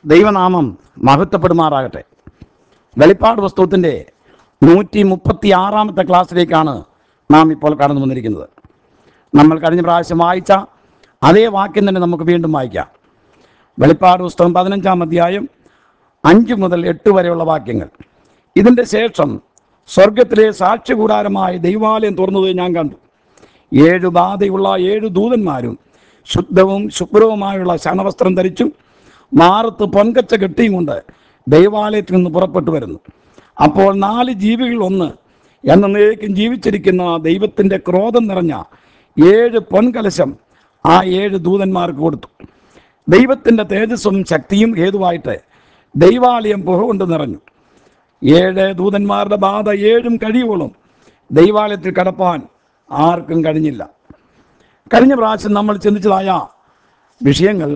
ദൈവനാമം മഹത്വപ്പെടുമാറാകട്ടെ വെളിപ്പാട് പുസ്തകത്തിൻ്റെ നൂറ്റി മുപ്പത്തി ആറാമത്തെ ക്ലാസ്സിലേക്കാണ് നാം ഇപ്പോൾ കടന്നു വന്നിരിക്കുന്നത് നമ്മൾ കഴിഞ്ഞ പ്രാവശ്യം വായിച്ച അതേ വാക്യം തന്നെ നമുക്ക് വീണ്ടും വായിക്കാം വെളിപ്പാട് പുസ്തകം പതിനഞ്ചാം അധ്യായം അഞ്ച് മുതൽ എട്ട് വരെയുള്ള വാക്യങ്ങൾ ഇതിൻ്റെ ശേഷം സ്വർഗത്തിലെ സാക്ഷ്യകൂടാരമായ ദൈവാലയം തുറന്നത് ഞാൻ കണ്ടു ഏഴു ബാധയുള്ള ഏഴു ദൂതന്മാരും ശുദ്ധവും ശുഭ്രവുമായുള്ള ശണവസ്ത്രം ധരിച്ചും മാറത്ത് പൊൻകച്ച കെട്ടിയും കൊണ്ട് ദൈവാലയത്തിൽ നിന്ന് പുറപ്പെട്ടു വരുന്നു അപ്പോൾ നാല് ജീവികൾ ഒന്ന് എന്നേക്കും ജീവിച്ചിരിക്കുന്ന ദൈവത്തിൻ്റെ ക്രോധം നിറഞ്ഞ ഏഴ് പൊൻകലശം ആ ഏഴ് ദൂതന്മാർക്ക് കൊടുത്തു ദൈവത്തിൻ്റെ തേജസ്സും ശക്തിയും ഹേതുവായിട്ട് ദൈവാലയം പുക കൊണ്ട് നിറഞ്ഞു ഏഴ് ദൂതന്മാരുടെ ബാധ ഏഴും കഴിയുവോളും ദൈവാലയത്തിൽ കടപ്പാൻ ആർക്കും കഴിഞ്ഞില്ല കഴിഞ്ഞ പ്രാവശ്യം നമ്മൾ ചിന്തിച്ചതായ വിഷയങ്ങൾ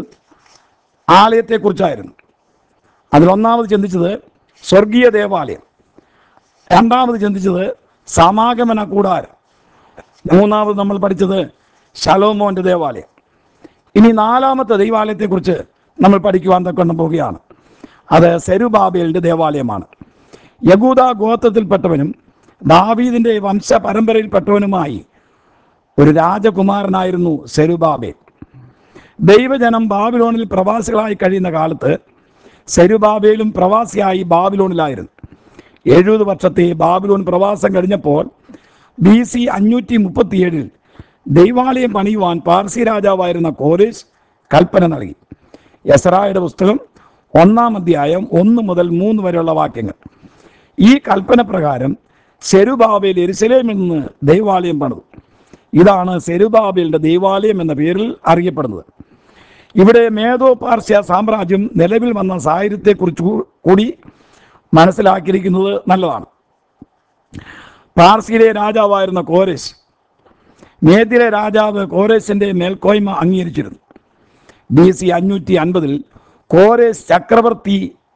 ആലയത്തെക്കുറിച്ചായിരുന്നു അതിലൊന്നാമത് ചിന്തിച്ചത് സ്വർഗീയ ദേവാലയം രണ്ടാമത് ചിന്തിച്ചത് സമാഗമന കൂടാരം മൂന്നാമത് നമ്മൾ പഠിച്ചത് ശലോമോൻ്റെ ദേവാലയം ഇനി നാലാമത്തെ ദൈവാലയത്തെക്കുറിച്ച് നമ്മൾ പഠിക്കുവാൻ തക്കൊണ്ട് പോവുകയാണ് അത് സെരുബാബേലിൻ്റെ ദേവാലയമാണ് യകൂദ ഗോത്രത്തിൽപ്പെട്ടവനും ദാവീദിൻ്റെ വംശ പരമ്പരയിൽപ്പെട്ടവനുമായി ഒരു രാജകുമാരനായിരുന്നു സെരുബാബേൽ ദൈവജനം ബാബിലോണിൽ പ്രവാസികളായി കഴിയുന്ന കാലത്ത് സെരുബാബേലും പ്രവാസിയായി ബാബിലോണിലായിരുന്നു എഴുപത് വർഷത്തെ ബാബിലോൺ പ്രവാസം കഴിഞ്ഞപ്പോൾ ബി സി അഞ്ഞൂറ്റി മുപ്പത്തിയേഴിൽ ദൈവാലയം പണിയുവാൻ പാർസി രാജാവായിരുന്ന കോരേശ് കൽപ്പന നൽകി യസറായുടെ പുസ്തകം ഒന്നാം അധ്യായം ഒന്ന് മുതൽ മൂന്ന് വരെയുള്ള വാക്യങ്ങൾ ഈ കൽപ്പന പ്രകാരം സെരുബാബേൽ എരുസലേമിൽ നിന്ന് ദൈവാലയം പണിതു ഇതാണ് സെരുബാബേലിൻ്റെ ദൈവാലയം എന്ന പേരിൽ അറിയപ്പെടുന്നത് ഇവിടെ മേധോ പാർസ്യ സാമ്രാജ്യം നിലവിൽ വന്ന സാഹചര്യത്തെക്കുറിച്ച് കൂ- കൂടി മനസ്സിലാക്കിയിരിക്കുന്നത് നല്ലതാണ് പാർസിയിലെ രാജാവായിരുന്ന കോരേശ് മേദ്യയിലെ രാജാവ് കോരേശിൻ്റെ മേൽക്കോയ്മ അംഗീകരിച്ചിരുന്നു ബി സി അഞ്ഞൂറ്റി അൻപതിൽ കോരേശ് ചക്രവർത്തി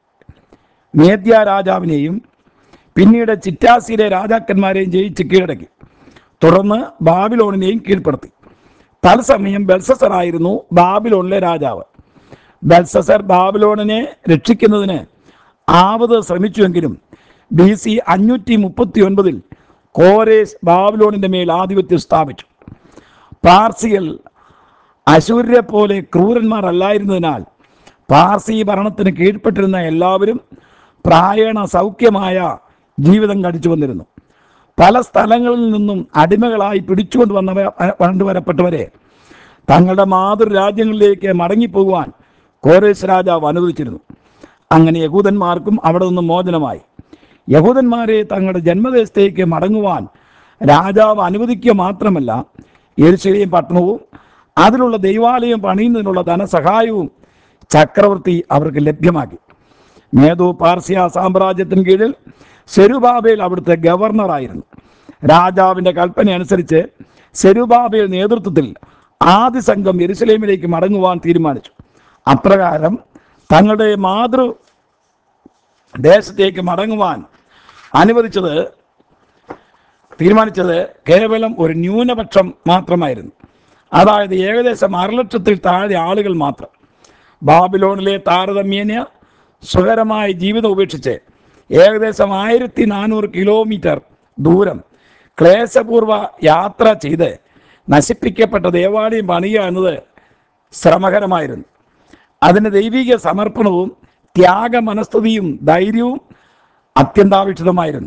മേദ്യ രാജാവിനെയും പിന്നീട് ചിറ്റാസിയിലെ രാജാക്കന്മാരെയും ജയിച്ച് കീഴടക്കി തുടർന്ന് ബാബിലോണിനെയും കീഴ്പ്പെടുത്തി തത്സമയം ബെൽസസറായിരുന്നു ബാബിലോണിലെ രാജാവ് ബെൽസസർ ബാബിലോണിനെ രക്ഷിക്കുന്നതിന് ആവത് ശ്രമിച്ചുവെങ്കിലും ബി സി അഞ്ഞൂറ്റി മുപ്പത്തി ഒൻപതിൽ കോരേസ് ബാബിലോണിൻ്റെ മേൽ ആധിപത്യം സ്ഥാപിച്ചു പാർസികൾ അശൂര്യരെ പോലെ ക്രൂരന്മാർ അല്ലായിരുന്നതിനാൽ പാർസി ഭരണത്തിന് കീഴ്പ്പെട്ടിരുന്ന എല്ലാവരും പ്രായണ സൗഖ്യമായ ജീവിതം കഴിച്ചു വന്നിരുന്നു പല സ്ഥലങ്ങളിൽ നിന്നും അടിമകളായി പിടിച്ചുകൊണ്ട് വന്നവ കൊണ്ടുവരപ്പെട്ടവരെ തങ്ങളുടെ മാതൃരാജ്യങ്ങളിലേക്ക് മടങ്ങിപ്പോകുവാൻ കോരേശ് രാജാവ് അനുവദിച്ചിരുന്നു അങ്ങനെ യഹൂദന്മാർക്കും അവിടെ നിന്ന് മോചനമായി യഹൂദന്മാരെ തങ്ങളുടെ ജന്മദേശത്തേക്ക് മടങ്ങുവാൻ രാജാവ് അനുവദിക്കുക മാത്രമല്ല യെരുശലേം പട്ടണവും അതിലുള്ള ദൈവാലയം പണിയുന്നതിനുള്ള ധനസഹായവും ചക്രവർത്തി അവർക്ക് ലഭ്യമാക്കി മേധോ പാർസ്യ സാമ്രാജ്യത്തിന് കീഴിൽ സെരുബാബേൽ അവിടുത്തെ ഗവർണറായിരുന്നു രാജാവിൻ്റെ കൽപ്പന അനുസരിച്ച് സെരുബാബേൽ നേതൃത്വത്തിൽ ആദ്യ സംഘം യെരുസലേമിലേക്ക് മടങ്ങുവാൻ തീരുമാനിച്ചു അപ്രകാരം തങ്ങളുടെ മാതൃ ദേശത്തേക്ക് മടങ്ങുവാൻ അനുവദിച്ചത് തീരുമാനിച്ചത് കേവലം ഒരു ന്യൂനപക്ഷം മാത്രമായിരുന്നു അതായത് ഏകദേശം അരലക്ഷത്തിൽ താഴെ ആളുകൾ മാത്രം ബാബിലോണിലെ താരതമ്യേന സുഖകരമായ ജീവിതം ഉപേക്ഷിച്ച് ഏകദേശം ആയിരത്തി നാനൂറ് കിലോമീറ്റർ ദൂരം ക്ലേശപൂർവ യാത്ര ചെയ്ത് നശിപ്പിക്കപ്പെട്ട ദേവാലയം പണിയുക എന്നത് ശ്രമകരമായിരുന്നു അതിന് ദൈവിക സമർപ്പണവും ത്യാഗ മനസ്ഥിതിയും ധൈര്യവും അത്യന്താപേക്ഷിതമായിരുന്നു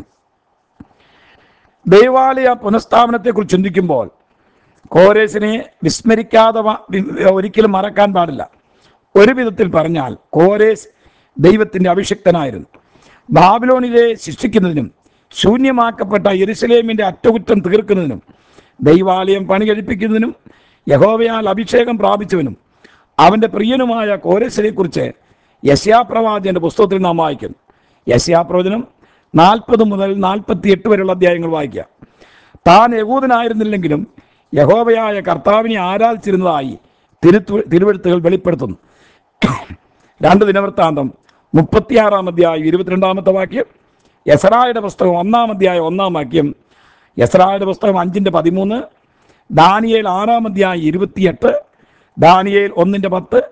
ദൈവാലയ പുനഃസ്ഥാപനത്തെക്കുറിച്ച് ചിന്തിക്കുമ്പോൾ കോരേശിനെ വിസ്മരിക്കാതെ വ- വി- ഒരിക്കലും മറക്കാൻ പാടില്ല ഒരു വിധത്തിൽ പറഞ്ഞാൽ കോരേശ് ദൈവത്തിൻ്റെ അഭിഷിക്തനായിരുന്നു ബാബിലോണിലെ ശിക്ഷിക്കുന്നതിനും ശൂന്യമാക്കപ്പെട്ട യെരുസലേമിൻ്റെ അറ്റകുറ്റം തീർക്കുന്നതിനും ദൈവാലയം പണി കഴിപ്പിക്കുന്നതിനും യഹോവയാൽ അഭിഷേകം പ്രാപിച്ചവനും അവൻ്റെ പ്രിയനുമായ കോരേശിനെ കുറിച്ച് യശയാപ്രവാചൻ്റെ പുസ്തകത്തിൽ നാം വായിക്കുന്നു യശയാപ്രവചനം നാൽപ്പത് മുതൽ നാൽപ്പത്തി എട്ട് വരെയുള്ള അധ്യായങ്ങൾ വായിക്കുക താൻ യഹൂദനായിരുന്നില്ലെങ്കിലും യഹോവയായ കർത്താവിനെ ആരാധിച്ചിരുന്നതായി തിരുത്തു തിരുവെഴുത്തുകൾ വെളിപ്പെടുത്തുന്നു രണ്ട് ദിനവൃത്താന്തം മുപ്പത്തിയാറാം അധ്യായം ഇരുപത്തിരണ്ടാമത്തെ വാക്യം യസറായുടെ പുസ്തകം ഒന്നാം അധ്യായം ഒന്നാം വാക്യം യസറായുടെ പുസ്തകം അഞ്ചിൻ്റെ പതിമൂന്ന് ദാനിയേൽ ആറാം അധ്യായം ഇരുപത്തിയെട്ട് ദാനിയേൽ ഒന്നിൻ്റെ പത്ത്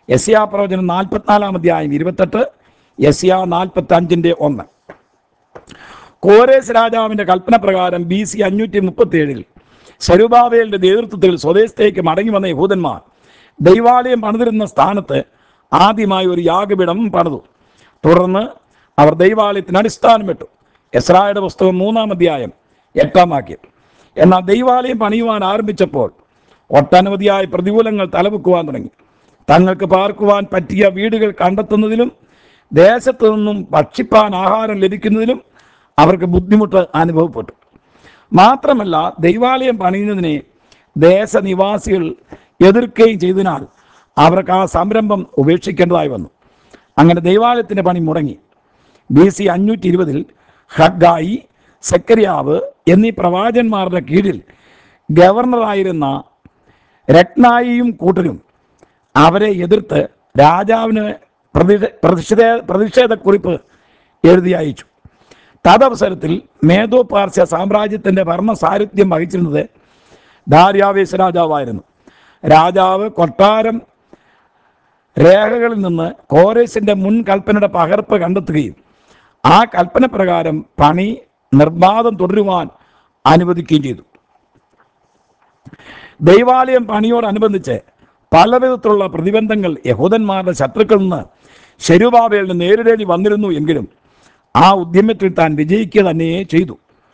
എസിയ പ്രവചനം നാൽപ്പത്തിനാലാം അധ്യായം ഇരുപത്തെട്ട് എസിയ നാൽപ്പത്തി അഞ്ചിൻ്റെ ഒന്ന് കോരേസ് രാജാവിന്റെ കൽപ്പന പ്രകാരം ബി സി അഞ്ഞൂറ്റി മുപ്പത്തി ഏഴിൽ ശരുബാബേലിന്റെ നേതൃത്വത്തിൽ സ്വദേശത്തേക്ക് മടങ്ങി വന്ന യഹൂദന്മാർ ദൈവാലയം പണിതിരുന്ന സ്ഥാനത്ത് ആദ്യമായി ഒരു യാഗപീഠം പണിതു തുടർന്ന് അവർ ദൈവാലയത്തിന് അടിസ്ഥാനമിട്ടു എസ്രായുടെ പുസ്തകം മൂന്നാം അധ്യായം എട്ടാം വാക്യം എന്നാൽ ദൈവാലയം പണിയുവാൻ ആരംഭിച്ചപ്പോൾ ഒട്ടനവധിയായ പ്രതികൂലങ്ങൾ തലവെക്കുവാൻ തുടങ്ങി തങ്ങൾക്ക് പാർക്കുവാൻ പറ്റിയ വീടുകൾ കണ്ടെത്തുന്നതിലും ദേശത്തു നിന്നും ഭക്ഷിപ്പാൻ ആഹാരം ലഭിക്കുന്നതിലും അവർക്ക് ബുദ്ധിമുട്ട് അനുഭവപ്പെട്ടു മാത്രമല്ല ദൈവാലയം പണിയുന്നതിനെ ദേശനിവാസികൾ എതിർക്കുകയും ചെയ്തതിനാൽ അവർക്ക് ആ സംരംഭം ഉപേക്ഷിക്കേണ്ടതായി വന്നു അങ്ങനെ ദൈവാലയത്തിൻ്റെ പണി മുടങ്ങി ബി സി അഞ്ഞൂറ്റി ഇരുപതിൽ ഹഗ്ഗായി സെക്കരിയാവ് എന്നീ പ്രവാചന്മാരുടെ കീഴിൽ ഗവർണറായിരുന്ന രത്നായിയും കൂട്ടരും അവരെ എതിർത്ത് രാജാവിന് പ്രതിഷേ പ്രതിഷേധ പ്രതിഷേധക്കുറിപ്പ് എഴുതി അയച്ചു തദവസരത്തിൽ മേധോ പാർശ്യ സാമ്രാജ്യത്തിൻ്റെ ഭരണ സാരഥ്യം വഹിച്ചിരുന്നത് ദാര്യാവേശ രാജാവായിരുന്നു രാജാവ് കൊട്ടാരം രേഖകളിൽ നിന്ന് കോരേസിൻ്റെ മുൻ കൽപ്പനയുടെ പകർപ്പ് കണ്ടെത്തുകയും ആ കൽപ്പന പ്രകാരം പണി നിർബാധം തുടരുവാൻ അനുവദിക്കുകയും ചെയ്തു ദൈവാലയം പണിയോടനുബന്ധിച്ച് പല വിധത്തിലുള്ള പ്രതിബന്ധങ്ങൾ യഹൂദന്മാരുടെ ശത്രുക്കളിൽ നിന്ന് ശരുബാബേലിന് നേരിടേണ്ടി വന്നിരുന്നു എങ്കിലും ആ ഉദ്യമത്തിൽ താൻ വിജയിക്കുക തന്നെ ചെയ്തു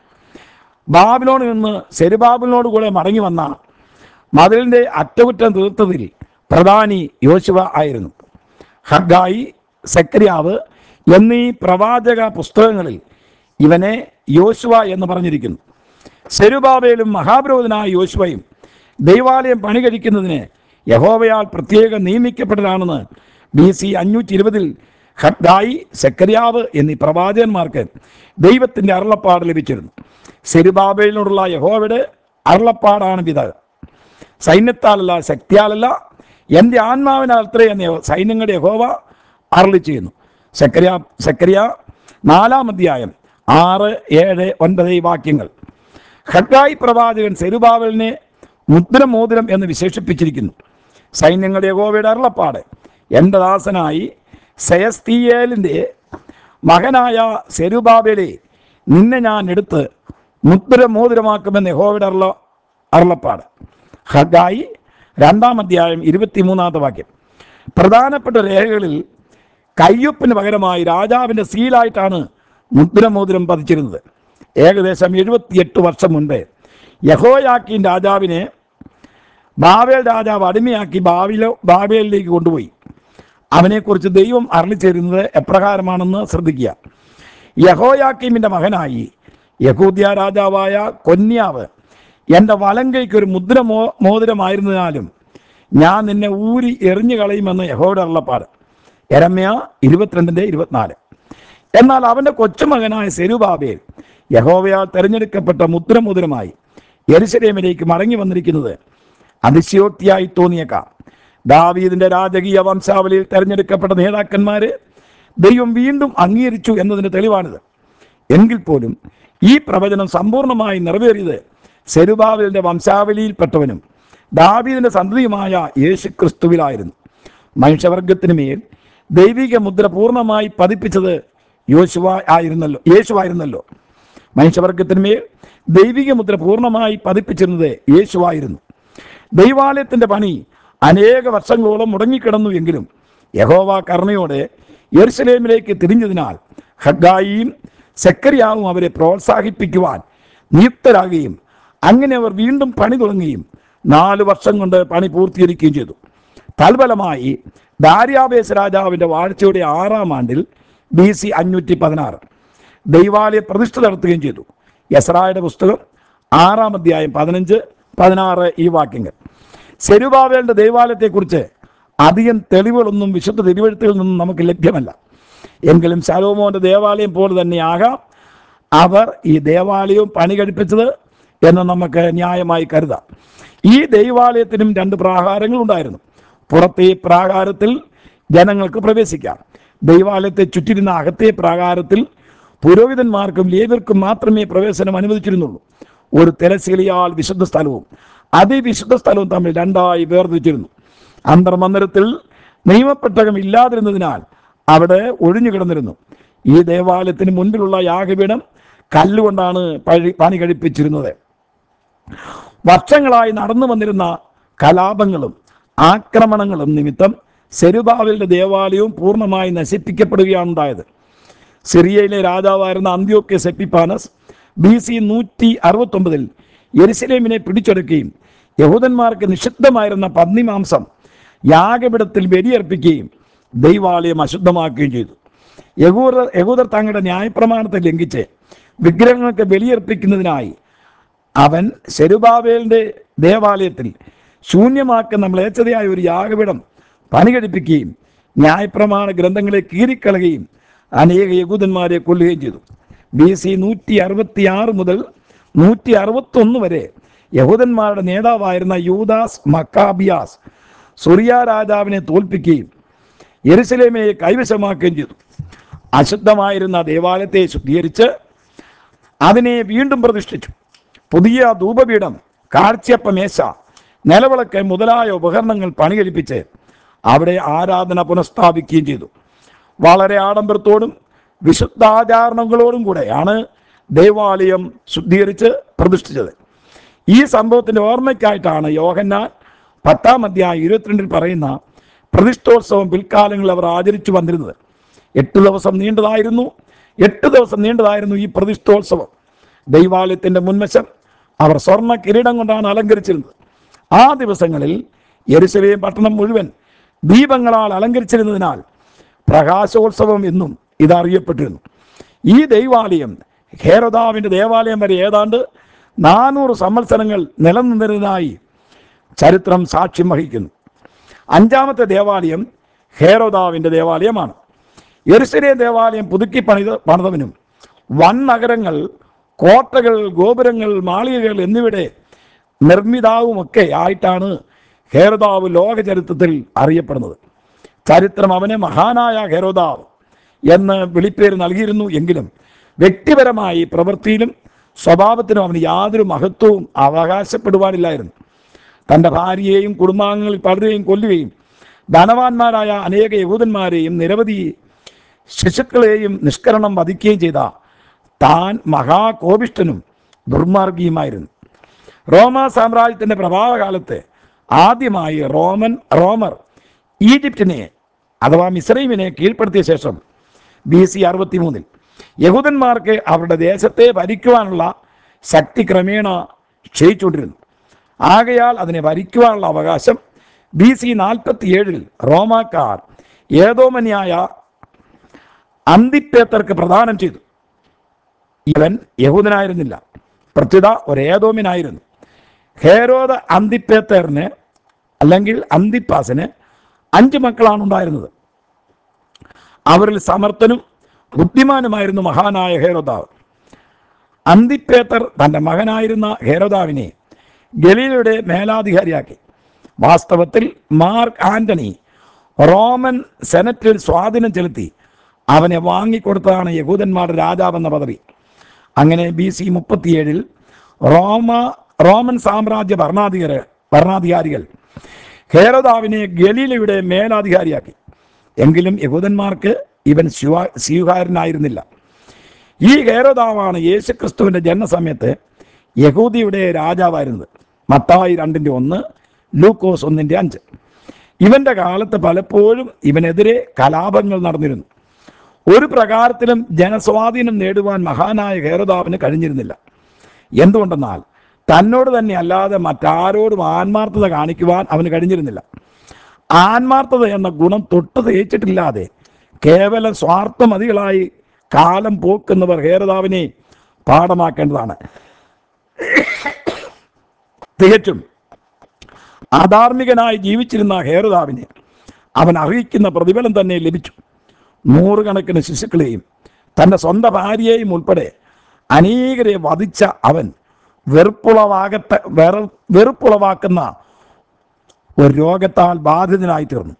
ബാബിലോണിൽ നിന്ന് സെരുബാബിലിനോട് കൂടെ മടങ്ങി വന്ന മതിലിൻ്റെ അറ്റകുറ്റം തീർത്തതിൽ പ്രധാനി യോശുവ ആയിരുന്നു ഹഗായി സെക്രിയാവ് എന്നീ പ്രവാചക പുസ്തകങ്ങളിൽ ഇവനെ യോശുവ എന്ന് പറഞ്ഞിരിക്കുന്നു സെരുബാബേലും മഹാപുരോഹിതനായ യോശുവയും ദൈവാലയം പണി കഴിക്കുന്നതിന് യഹോവയാൽ പ്രത്യേകം നിയമിക്കപ്പെട്ടതാണെന്ന് ബി സി അഞ്ഞൂറ്റി ഇരുപതിൽ ഹദ്ദായി സെക്കരിയാവ് എന്നീ പ്രവാചകന്മാർക്ക് ദൈവത്തിൻ്റെ അരുളപ്പാട് ലഭിച്ചിരുന്നു സെരുബാബേലിനോടുള്ള യഹോവയുടെ അരുളപ്പാടാണ് ഇത് സൈന്യത്താലല്ല ശക്തിയാലല്ല എൻ്റെ ആത്മാവിനാൽ അത്രേ എന്ന് യഹോ- സൈന്യങ്ങളുടെ യഹോവ അരളി ചെയ്യുന്നു സെക്കരിയ സെക്കരിയ നാലാം അധ്യായം ആറ് ഏഴ് ഒൻപത് ഈ വാക്യങ്ങൾ ഹഗായി പ്രവാചകൻ സെരുബാവലിനെ മുദ്രമോതിരം എന്ന് വിശേഷിപ്പിച്ചിരിക്കുന്നു സൈന്യങ്ങളുടെ യഹോവയുടെ അരുളപ്പാട് എൻ്റെ ദാസനായി സെയസ്തീയേലിൻ്റെ മകനായ സെരുബാബേലെ നിന്നെ ഞാൻ എടുത്ത് മുദ്രമോതിരമാക്കുമെന്ന് യഹോവയുടെ അരുള അരുളപ്പാട് ഹഗായി രണ്ടാം അധ്യായം ഇരുപത്തിമൂന്നാമത്തെ വാക്യം പ്രധാനപ്പെട്ട രേഖകളിൽ കയ്യൊപ്പിന് പകരമായി രാജാവിൻ്റെ സീലായിട്ടാണ് മുദ്രമോതിരം പതിച്ചിരുന്നത് ഏകദേശം എഴുപത്തിയെട്ട് വർഷം മുൻപ് യഹോയാക്കീൻ രാജാവിനെ ബാബേൽ രാജാവ് അടിമയാക്കി ബാബിലോ ബാബേലിലേക്ക് കൊണ്ടുപോയി അവനെക്കുറിച്ച് ദൈവം അരളിച്ചേരുന്നത് എപ്രകാരമാണെന്ന് ശ്രദ്ധിക്കുക യഹോയാക്കീമിൻ്റെ മകനായി യഹൂദ്യ രാജാവായ കൊന്യാവ് എൻ്റെ വലങ്കൈക്ക് ഒരു മുദ്ര മോ മോതിരമായിരുന്നതിനാലും ഞാൻ നിന്നെ ഊരി എറിഞ്ഞു കളയുമെന്ന് യഹോയുടെ അരുളപ്പാട് എരമ്യ ഇരുപത്തിരണ്ടിൻ്റെ ഇരുപത്തിനാല് എന്നാൽ അവൻ്റെ കൊച്ചുമകനായ സെരുബാബേൽ യഹോവയാൽ തെരഞ്ഞെടുക്കപ്പെട്ട മുദ്രമുദ്രമായി യെരുശലേമിലേക്ക് മടങ്ങി വന്നിരിക്കുന്നത് അതിശയോക്തിയായി തോന്നിയേക്കാം ദാവീദിന്റെ രാജകീയ വംശാവലിയിൽ തെരഞ്ഞെടുക്കപ്പെട്ട നേതാക്കന്മാരെ ദൈവം വീണ്ടും അംഗീകരിച്ചു എന്നതിന് തെളിവാണിത് എങ്കിൽ പോലും ഈ പ്രവചനം സമ്പൂർണ്ണമായി നിറവേറിയത് സെരുബാബലിന്റെ വംശാവലിയിൽപ്പെട്ടവനും ദാവീദിന്റെ സന്തതിയുമായ യേശു ക്രിസ്തുവിലായിരുന്നു മനുഷ്യവർഗത്തിന് മേൽ ദൈവിക മുദ്ര പൂർണ്ണമായി പതിപ്പിച്ചത് യോശുവ ആയിരുന്നല്ലോ യേശുവായിരുന്നല്ലോ മനുഷ്യവർഗത്തിന് മേൽ ദൈവിക മുദ്ര പൂർണ്ണമായി പതിപ്പിച്ചിരുന്നത് യേശുവായിരുന്നു ദൈവാലയത്തിന്റെ പണി അനേക വർഷങ്ങളോളം മുടങ്ങിക്കിടന്നു എങ്കിലും യഹോവ കരുണയോടെ യെരുസലേമിലേക്ക് തിരിഞ്ഞതിനാൽ ഹഗായിയും സെക്കരിയാവും അവരെ പ്രോത്സാഹിപ്പിക്കുവാൻ നിയുക്തരാകുകയും അങ്ങനെ അവർ വീണ്ടും പണി തുടങ്ങുകയും നാല് വർഷം കൊണ്ട് പണി പൂർത്തീകരിക്കുകയും ചെയ്തു തൽഫലമായി ദാര്യാവേശ രാജാവിൻ്റെ വാഴ്ചയുടെ ആറാം ആണ്ടിൽ ബി സി അഞ്ഞൂറ്റി പതിനാറ് ദൈവാലയ പ്രതിഷ്ഠ നടത്തുകയും ചെയ്തു യസ്രായുടെ പുസ്തകം ആറാം അധ്യായം പതിനഞ്ച് പതിനാറ് ഈ വാക്യങ്ങൾ സെരുബാവേലിൻ്റെ ദൈവാലയത്തെക്കുറിച്ച് അധികം തെളിവുകളൊന്നും വിശുദ്ധ തിരുവഴുത്തുകളിൽ നിന്നും നമുക്ക് ലഭ്യമല്ല എങ്കിലും ശലോമോന്റെ ദേവാലയം പോലെ തന്നെയാകാം അവർ ഈ ദേവാലയവും പണി കഴിപ്പിച്ചത് എന്ന് നമുക്ക് ന്യായമായി കരുതാം ഈ ദൈവാലയത്തിനും രണ്ട് പ്രാകാരങ്ങൾ ഉണ്ടായിരുന്നു പുറത്തെ പ്രാകാരത്തിൽ ജനങ്ങൾക്ക് പ്രവേശിക്കാം ദൈവാലയത്തെ ചുറ്റിരുന്ന അകത്തെ പ്രാകാരത്തിൽ പുരോഹിതന്മാർക്കും ലേവ്യർക്കും മാത്രമേ പ്രവേശനം അനുവദിച്ചിരുന്നുള്ളൂ ഒരു തിരശീലയാൽ വിശുദ്ധ സ്ഥലവും അതിവിശുദ്ധ സ്ഥലവും തമ്മിൽ രണ്ടായി വേർതിരിച്ചിരുന്നു അന്തർമന്ദിരത്തിൽ നിയമപ്പെട്ടകം ഇല്ലാതിരുന്നതിനാൽ അവിടെ ഒഴിഞ്ഞു കിടന്നിരുന്നു ഈ ദേവാലയത്തിന് മുൻപിലുള്ള യാഗപീഠം കല്ലുകൊണ്ടാണ് പഴി പണി കഴിപ്പിച്ചിരുന്നത് വർഷങ്ങളായി നടന്നു വന്നിരുന്ന കലാപങ്ങളും ആക്രമണങ്ങളും നിമിത്തം സെരുബാബലിന്റെ ദേവാലയവും പൂർണ്ണമായി നശിപ്പിക്കപ്പെടുകയാണ് ഉണ്ടായത് സിറിയയിലെ രാജാവായിരുന്ന അന്ത്യോക്യ സെപ്പിപ്പാനസ് ബി സി നൂറ്റി അറുപത്തൊമ്പതിൽ യെരുസലേമിനെ പിടിച്ചെടുക്കുകയും യഹൂദന്മാർക്ക് നിഷിദ്ധമായിരുന്ന പന്നിമാംസം യാഗപീഠത്തിൽ ബലിയർപ്പിക്കുകയും ദൈവാലയം അശുദ്ധമാക്കുകയും ചെയ്തു യഹൂദർ യഹൂദർ തങ്ങളുടെ ന്യായപ്രമാണത്തെ ലംഘിച്ച് വിഗ്രഹങ്ങൾക്ക് ബലിയർപ്പിക്കുന്നതിനായി അവൻ ശെരുബാബേലിന്റെ ദേവാലയത്തിൽ ശൂന്യമാക്കുന്ന മ്ലേച്ഛതയായ ഒരു യാഗപീഠം പണികഴിപ്പിക്കുകയും ന്യായപ്രമാണ ഗ്രന്ഥങ്ങളെ കീറിക്കളയുകയും അനേക യഹൂദന്മാരെ കൊല്ലുകയും ചെയ്തു ബി സി നൂറ്റി അറുപത്തി ആറ് മുതൽ നൂറ്റി അറുപത്തി ഒന്ന് വരെ യഹൂദന്മാരുടെ നേതാവായിരുന്ന യൂദാസ് മക്കാബിയാസ് സുറിയ രാജാവിനെ തോൽപ്പിക്കുകയും യെരുസലേമിനെ കൈവശമാക്കുകയും ചെയ്തു അശുദ്ധമായിരുന്ന ദേവാലയത്തെ ശുദ്ധീകരിച്ച് അതിനെ വീണ്ടും പ്രതിഷ്ഠിച്ചു പുതിയ ധൂപപീഠം കാഴ്ചയപ്പ മേശ നിലവിളക്ക് മുതലായ ഉപകരണങ്ങൾ പണികഴിപ്പിച്ച് അവിടെ ആരാധന പുനഃസ്ഥാപിക്കുകയും ചെയ്തു വളരെ ആഡംബരത്തോടും വിശുദ്ധാചാരണങ്ങളോടും കൂടെയാണ് ദേവാലയം ശുദ്ധീകരിച്ച് പ്രതിഷ്ഠിച്ചത് ഈ സംഭവത്തിന്റെ ഓർമ്മയ്ക്കായിട്ടാണ് യോഹന്നാൻ പത്താം അധ്യായം ഇരുപത്തിരണ്ടിൽ പറയുന്ന പ്രതിഷ്ഠോത്സവം പിൽക്കാലങ്ങളിൽ അവർ ആചരിച്ചു വന്നിരുന്നത് എട്ട് ദിവസം നീണ്ടതായിരുന്നു എട്ട് ദിവസം നീണ്ടതായിരുന്നു ഈ പ്രതിഷ്ഠോത്സവം ദൈവാലയത്തിന്റെ മുൻവശം അവർ സ്വർണ്ണ കിരീടം കൊണ്ടാണ് അലങ്കരിച്ചിരുന്നത് ആ ദിവസങ്ങളിൽ യെരുസലേം പട്ടണം മുഴുവൻ ദീപങ്ങളാൽ അലങ്കരിച്ചിരുന്നതിനാൽ പ്രകാശോത്സവം എന്നും ഇത് അറിയപ്പെട്ടിരുന്നു ഈ ദൈവാലയം ഹേരോദാവിന്റെ ദേവാലയം വരെ ഏതാണ്ട് നാനൂറ് സംവത്സരങ്ങൾ നിലനിന്നിരുന്നതായി ചരിത്രം സാക്ഷ്യം വഹിക്കുന്നു അഞ്ചാമത്തെ ദേവാലയം ഹേരോദാവിന്റെ ദേവാലയമാണ് യെരുസലേം ദേവാലയം പുതുക്കി പണിത് പണിതവനും വൻ നഗരങ്ങൾ കോട്ടകൾ ഗോപുരങ്ങൾ മാളികകൾ എന്നിവിടെ നിർമ്മിതാവുമൊക്കെ ആയിട്ടാണ് ഹേരോദാവ് ലോക ചരിത്രത്തിൽ അറിയപ്പെടുന്നത് ചരിത്രം അവനെ മഹാനായ ഹെരോദാവ് എന്ന് വിളിപ്പേര് നൽകിയിരുന്നു എങ്കിലും വ്യക്തിപരമായി പ്രവൃത്തിയിലും സ്വഭാവത്തിനും അവന് യാതൊരു മഹത്വവും അവകാശപ്പെടുവാനില്ലായിരുന്നു തൻ്റെ ഭാര്യയെയും കുടുംബാംഗങ്ങളിൽ പലരെയും കൊല്ലുകയും ധനവാന്മാരായ അനേക യഹൂദന്മാരെയും നിരവധി ശിശുക്കളെയും നിഷ്കരണം വധിക്കുകയും ചെയ്ത താൻ മഹാകോപിഷ്ഠനും ദുർമാർഗിയുമായിരുന്നു റോമ സാമ്രാജ്യത്തിന്റെ പ്രഭാവകാലത്ത് ആദ്യമായി റോമൻ റോമർ ഈജിപ്തിനെ അഥവാ മിസ്രൈമിനെ കീഴ്പ്പെടുത്തിയ ശേഷം ബി സി അറുപത്തി മൂന്നിൽ യഹൂദന്മാർക്ക് അവരുടെ ദേശത്തെ ഭരിക്കുവാനുള്ള ശക്തി ക്രമേണ ക്ഷയിച്ചുകൊണ്ടിരുന്നു ആകയാൽ അതിനെ ഭരിക്കുവാനുള്ള അവകാശം ബി സി നാൽപ്പത്തി ഏഴിൽ റോമാക്കാർ ഏതോമനിയായ അന്തിപ്പേത്തർക്ക് പ്രദാനം ചെയ്തു ഇവൻ യഹൂദനായിരുന്നില്ല പ്രത്യുത ഒരു ഏതോമിനായിരുന്നു ഹേരോദ അന്തിപ്പേത്തറിന് അല്ലെങ്കിൽ അന്തിപ്പാസിന് അഞ്ച് മക്കളാണ് ഉണ്ടായിരുന്നത് അവരിൽ സമർത്ഥനും ബുദ്ധിമാനുമായിരുന്നു മഹാനായ ഹേരോദാവ് അന്തിപ്പേത്തർ തൻ്റെ മകനായിരുന്ന ഹേരോദാവിനെ ഗലീലയുടെ മേലാധികാരിയാക്കി വാസ്തവത്തിൽ മാർക്ക് ആന്റണി റോമൻ സെനറ്റിൽ സ്വാധീനം ചെലുത്തി അവനെ വാങ്ങിക്കൊടുത്തതാണ് യഹൂദന്മാരുടെ രാജാവെന്ന പദവി അങ്ങനെ ബി സി മുപ്പത്തിയേഴിൽ റോമ റോമൻ സാമ്രാജ്യ ഭരണാധികാര ഭരണാധികാരികൾ ഹേരോദാവിനെ ഗലീലയുടെ മേലാധികാരിയാക്കി എങ്കിലും യഹൂദന്മാർക്ക് ഇവൻ സ്വീകാ- സ്വീകാര്യനായിരുന്നില്ല ഈ ഹേരോദാവാണ് യേശുക്രിസ്തുവിന്റെ ജനനസമയത്ത് യഹൂദിയുടെ രാജാവായിരുന്നത് മത്തായി രണ്ടിന്റെ ഒന്ന് ലൂക്കോസ് ഒന്നിന്റെ അഞ്ച് ഇവന്റെ കാലത്ത് പലപ്പോഴും ഇവനെതിരെ കലാപങ്ങൾ നടന്നിരുന്നു ഒരു പ്രകാരത്തിലും ജനസ്വാധീനം നേടുവാൻ മഹാനായ ഹേരോദാവിന് കഴിഞ്ഞിരുന്നില്ല എന്തുകൊണ്ടെന്നാൽ തന്നോട് തന്നെ അല്ലാതെ മറ്റാരോടും ആത്മാർത്ഥത കാണിക്കുവാൻ അവന് കഴിഞ്ഞിരുന്നില്ല ആത്മാർത്ഥത എന്ന ഗുണം തൊട്ട് തേച്ചിട്ടില്ലാതെ കേവലം സ്വാർത്ഥമതികളായി കാലം പോക്കുന്നവർ ഹേരതാവിനെ പാഠമാക്കേണ്ടതാണ് തികച്ചും അധാർമികനായി ജീവിച്ചിരുന്ന ഹേറുദാവിനെ അവൻ അറിയിക്കുന്ന പ്രതിഫലം തന്നെ ലഭിച്ചു നൂറുകണക്കിന് ശിശുക്കളെയും തൻ്റെ സ്വന്തം ഭാര്യയെയും ഉൾപ്പെടെ അനേകരെ വധിച്ച അവൻ വെറുപ്പുളവാകത്ത വെറു വെറുപ്പുളവാക്കുന്ന ഒരു രോഗത്താൽ ബാധിതനായി തീർന്നു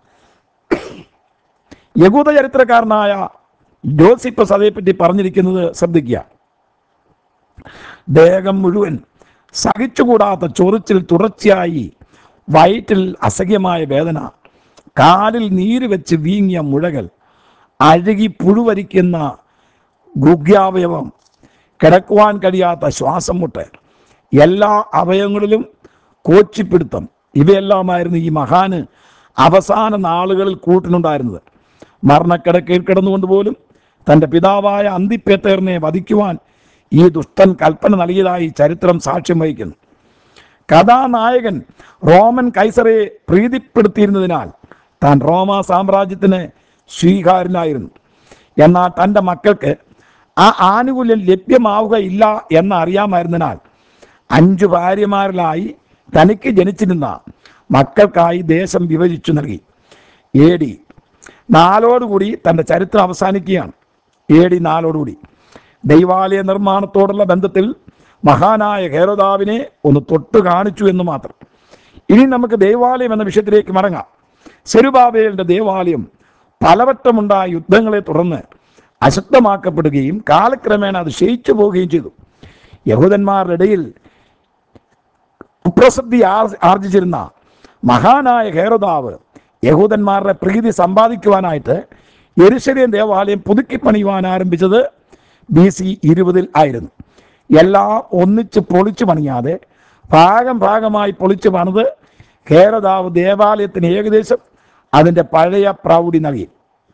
യഹൂദ ചരിത്രകാരനായ ജോസിപ്പസ് അതേപ്പറ്റി പറഞ്ഞിരിക്കുന്നത് ശ്രദ്ധിക്കുക ദേഹം മുഴുവൻ സഹിച്ചുകൂടാത്ത ചൊറിച്ചിൽ തുടർച്ചയായി വയറ്റിൽ അസഹ്യമായ വേദന കാലിൽ നീര് വെച്ച് വീങ്ങിയ മുഴകൾ അഴുകി പുഴുവരിക്കുന്ന ഗുഗ്യാവയവം കിടക്കുവാൻ കഴിയാത്ത ശ്വാസം മുട്ട് എല്ലാ അവയവങ്ങളിലും കോച്ചിപ്പിടുത്തം ഇവയെല്ലാമായിരുന്നു ഈ മഹാന് അവസാന നാളുകളിൽ കൂട്ടിനുണ്ടായിരുന്നത് മരണക്കിടക്കയിൽ കിടന്നുകൊണ്ട് പോലും തൻ്റെ പിതാവായ അന്തിപ്പേത്തേറിനെ വധിക്കുവാൻ ഈ ദുഷ്ടൻ കൽപ്പന നൽകിയതായി ചരിത്രം സാക്ഷ്യം വഹിക്കുന്നു കഥാനായകൻ റോമൻ കൈസറെ പ്രീതിപ്പെടുത്തിയിരുന്നതിനാൽ താൻ റോമ സാമ്രാജ്യത്തിന് സ്വീകാരനായിരുന്നു എന്നാൽ തൻ്റെ മക്കൾക്ക് ആ ആനുകൂല്യം ലഭ്യമാവുകയില്ല എന്ന് അറിയാമായിരുന്നതിനാൽ അഞ്ചു ഭാര്യമാരിലായി തനിക്ക് ജനിച്ചിരുന്ന മക്കൾക്കായി ദേശം വിഭജിച്ചു നൽകി എ ഡി നാലോടുകൂടി തൻ്റെ ചരിത്രം അവസാനിക്കുകയാണ് എ ഡി നാലോടുകൂടി ദൈവാലയ നിർമ്മാണത്തോടുള്ള ബന്ധത്തിൽ മഹാനായ ഹേരോദാവിനെ ഒന്ന് തൊട്ട് കാണിച്ചു എന്ന് മാത്രം ഇനി നമുക്ക് ദൈവാലയം എന്ന വിഷയത്തിലേക്ക് മടങ്ങാം സെരുബാബേലിന്റെ ദേവാലയം പലവട്ടമുണ്ടായ യുദ്ധങ്ങളെ തുടർന്ന് അശക്തമാക്കപ്പെടുകയും കാലക്രമേണ അത് ക്ഷയിച്ചു പോവുകയും ചെയ്തു യഹൂദന്മാരുടെ ഇടയിൽ കുപ്രസിദ്ധി ആർ- ആർജിച്ചിരുന്ന മഹാനായ ഹേരോദാവ് യഹൂദന്മാരുടെ പ്രീതി സമ്പാദിക്കുവാനായിട്ട് യെരുശലേം ദേവാലയം പുതുക്കി പണിയുവാൻ ആരംഭിച്ചത് ബി സി ഇരുപതിൽ ആയിരുന്നു എല്ലാം ഒന്നിച്ച് പൊളിച്ചു പണിയാതെ ഭാഗം ഭാഗമായി പൊളിച്ചു പണിത് ഹേരോദാവ് ദേവാലയത്തിന് ഏകദേശം അതിൻ്റെ പഴയ പ്രൗഢി നൽകി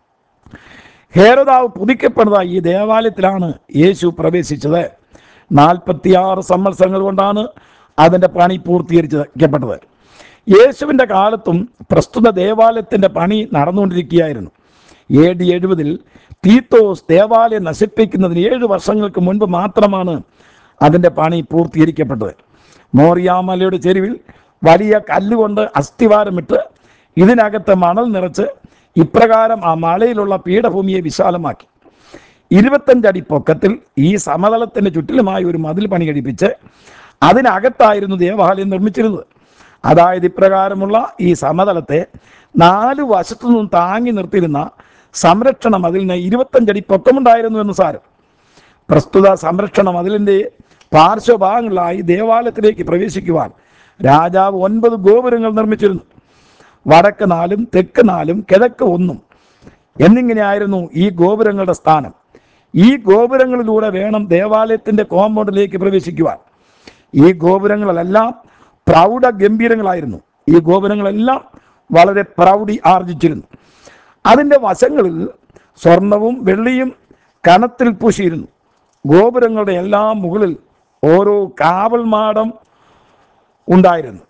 ഹേരോദാവ് പുതുക്കപ്പെടുന്ന ഈ ദേവാലയത്തിലാണ് യേശു പ്രവേശിച്ചത് നാൽപ്പത്തിയാറ് സംവത്സരങ്ങൾ കൊണ്ടാണ് അതിൻ്റെ പണി പൂർത്തീകരിക്കപ്പെട്ടത് യേശുവിൻ്റെ കാലത്തും പ്രസ്തുത ദേവാലയത്തിൻ്റെ പണി നടന്നുകൊണ്ടിരിക്കുകയായിരുന്നു എ ഡി എഴുപതിൽ തീത്തോസ് ദേവാലയം നശിപ്പിക്കുന്നതിന് ഏഴ് വർഷങ്ങൾക്ക് മുൻപ് മാത്രമാണ് അതിൻ്റെ പണി പൂർത്തീകരിക്കപ്പെട്ടത് മോറിയാമലയുടെ ചെരുവിൽ വലിയ കല്ലുകൊണ്ട് അസ്ഥിവാരമിട്ട് ഇതിനകത്ത് മണൽ നിറച്ച് ഇപ്രകാരം ആ മലയിലുള്ള പീഠഭൂമിയെ വിശാലമാക്കി ഇരുപത്തഞ്ചടി പൊക്കത്തിൽ ഈ സമതലത്തിന് ചുറ്റിലുമായി ഒരു മതിൽ പണി കഴിപ്പിച്ച് അതിനകത്തായിരുന്നു ദേവാലയം നിർമ്മിച്ചിരുന്നത് അതായത് ഇപ്രകാരമുള്ള ഈ സമതലത്തെ നാല് വശത്തു നിന്നും താങ്ങി നിർത്തിയിരുന്ന സംരക്ഷണ മതിലിന് ഇരുപത്തഞ്ചടി പൊക്കമുണ്ടായിരുന്നു എന്ന് സാരം പ്രസ്തുത സംരക്ഷണ മതിലിൻ്റെ പാർശ്വഭാഗങ്ങളിലായി ദേവാലയത്തിലേക്ക് പ്രവേശിക്കുവാൻ രാജാവ് ഒൻപത് ഗോപുരങ്ങൾ നിർമ്മിച്ചിരുന്നു വടക്ക് നാലും തെക്ക് നാലും കിഴക്ക് ഒന്നും എന്നിങ്ങനെയായിരുന്നു ഈ ഗോപുരങ്ങളുടെ സ്ഥാനം ഈ ഗോപുരങ്ങളിലൂടെ വേണം ദേവാലയത്തിൻ്റെ കോമ്പൗണ്ടിലേക്ക് പ്രവേശിക്കുവാൻ ഈ ഗോപുരങ്ങളെല്ലാം പ്രൗഢ ഗംഭീരങ്ങളായിരുന്നു ഈ ഗോപുരങ്ങളെല്ലാം വളരെ പ്രൗഢി ആർജിച്ചിരുന്നു അതിൻ്റെ വശങ്ങളിൽ സ്വർണവും വെള്ളിയും കനത്തിൽ പൂശിയിരുന്നു ഗോപുരങ്ങളുടെ എല്ലാം മുകളിൽ ഓരോ കാവൽ മാടം ഉണ്ടായിരുന്നു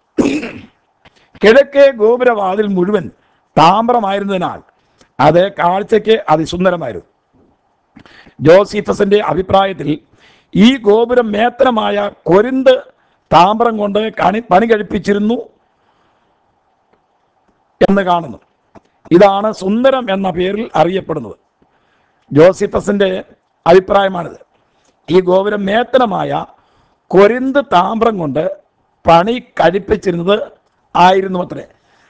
കിഴക്കേ ഗോപുരവാതിൽ മുഴുവൻ താമ്രമായിരുന്നതിനാൽ അത് കാഴ്ചയ്ക്ക് അതിസുന്ദരമായിരുന്നു ജോസിഫസിന്റെ അഭിപ്രായത്തിൽ ഈ ഗോപുരം മേത്തനമായ കൊരിന്ത് താമ്രം കൊണ്ട് കണി പണി കഴിപ്പിച്ചിരുന്നു എന്ന് കാണുന്നു ഇതാണ് സുന്ദരം എന്ന പേരിൽ അറിയപ്പെടുന്നത് ജോസിഫസിന്റെ അഭിപ്രായമാണിത് ഈ ഗോപുരം മേത്തനമായ കൊരിന്ത് താമ്രം കൊണ്ട് പണി കഴിപ്പിച്ചിരുന്നത് ആയിരുന്നു അത്രേ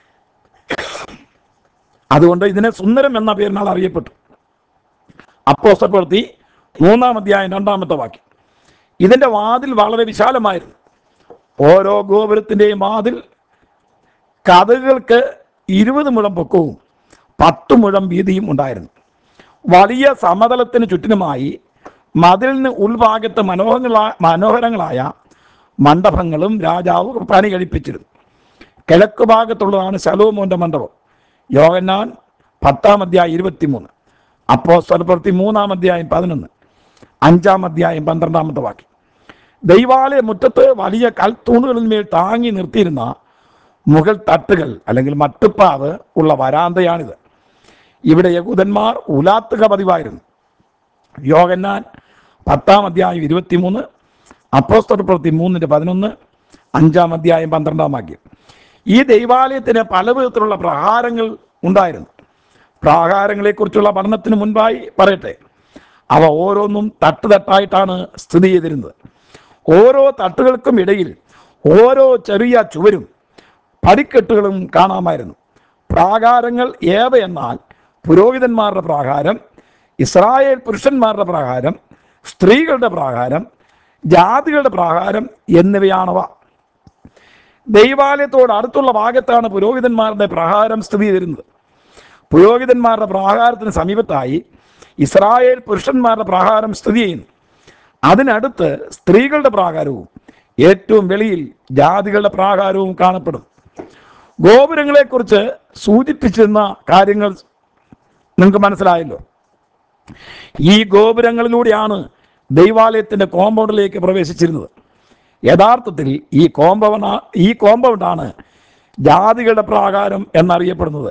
അതുകൊണ്ട് ഇതിനെ സുന്ദരം എന്ന പേരിനാൽ അറിയപ്പെട്ടു അപ്പോസ്തലപ്രവൃത്തി മൂന്നാം അധ്യായം രണ്ടാമത്തെ വാക്യം ഇതിൻ്റെ വാതിൽ വളരെ വിശാലമായിരുന്നു ഓരോ ഗോപുരത്തിൻ്റെയും വാതിൽ കഥകൾക്ക് ഇരുപത് മുഴം പൊക്കവും പത്ത് മുഴം വീതിയും ഉണ്ടായിരുന്നു വലിയ സമതലത്തിന് ചുറ്റിനുമായി മതിലിന് ഉൾഭാഗത്ത് മനോഹരങ്ങളായ മനോഹരങ്ങളായ മണ്ഡപങ്ങളും രാജാവ് പണി കഴിപ്പിച്ചിരുന്നു കിഴക്ക് ഭാഗത്തുള്ളതാണ് ശലോമോന്റെ മണ്ഡപം യോഹന്നാൻ പത്താം അധ്യായം ഇരുപത്തിമൂന്ന് അപ്പോ സ്വലപ്രവൃത്തി മൂന്നാം അധ്യായം പതിനൊന്ന് അഞ്ചാം അധ്യായം പന്ത്രണ്ടാമത്തെ വാക്യം ദൈവാലയ മുറ്റത്ത് വലിയ കൽത്തൂണുകളിന്മേൽ താങ്ങി നിർത്തിയിരുന്ന മുകൾ തട്ടുകൾ അല്ലെങ്കിൽ മട്ടുപ്പാവ് ഉള്ള വരാന്തയാണിത് ഇവിടെ യഹൂദന്മാർ ഉലാത്തുക പതിവായിരുന്നു യോഗന്നാൻ പത്താം അധ്യായം ഇരുപത്തിമൂന്ന് അപ്പോസ്തല പ്രവൃത്തി മൂന്നിൻ്റെ പതിനൊന്ന് അഞ്ചാം അധ്യായം പന്ത്രണ്ടാം വാക്യം ഈ ദൈവാലയത്തിന് പല വിധത്തിലുള്ള പ്രഹാരങ്ങൾ ഉണ്ടായിരുന്നു പ്രാകാരങ്ങളെക്കുറിച്ചുള്ള പഠനത്തിന് മുൻപായി പറയട്ടെ അവ ഓരോന്നും തട്ടുതട്ടായിട്ടാണ് സ്ഥിതി ചെയ്തിരുന്നത് ഓരോ തട്ടുകൾക്കും ഇടയിൽ ഓരോ ചെറിയ ചുവരും പടിക്കെട്ടുകളും കാണാമായിരുന്നു പ്രാകാരങ്ങൾ ഏവ എന്നാൽ പുരോഹിതന്മാരുടെ പ്രാകാരം ഇസ്രായേൽ പുരുഷന്മാരുടെ പ്രാകാരം സ്ത്രീകളുടെ പ്രാകാരം ജാതികളുടെ പ്രാകാരം എന്നിവയാണവ ദൈവാലയത്തോട് അടുത്തുള്ള ഭാഗത്താണ് പുരോഹിതന്മാരുടെ പ്രഹാരം സ്ഥിതി ചെയ്യുന്നത് പുരോഹിതന്മാരുടെ പ്രാകാരത്തിന് സമീപത്തായി ഇസ്രായേൽ പുരുഷന്മാരുടെ പ്രാകാരം സ്ഥിതി ചെയ്യുന്നു അതിനടുത്ത് സ്ത്രീകളുടെ പ്രാകാരവും ഏറ്റവും വെളിയിൽ ജാതികളുടെ പ്രാകാരവും കാണപ്പെടും ഗോപുരങ്ങളെക്കുറിച്ച് സൂചിപ്പിച്ചിരുന്ന കാര്യങ്ങൾ നിങ്ങൾക്ക് മനസ്സിലായല്ലോ ഈ ഗോപുരങ്ങളിലൂടെയാണ് ദൈവാലയത്തിന്റെ കോമ്പൗണ്ടിലേക്ക് പ്രവേശിച്ചിരുന്നത് യഥാർത്ഥത്തിൽ ഈ കോമ്പൗണ്ട് ഈ കോമ്പൗണ്ടാണ് ജാതികളുടെ പ്രാകാരം എന്നറിയപ്പെടുന്നത്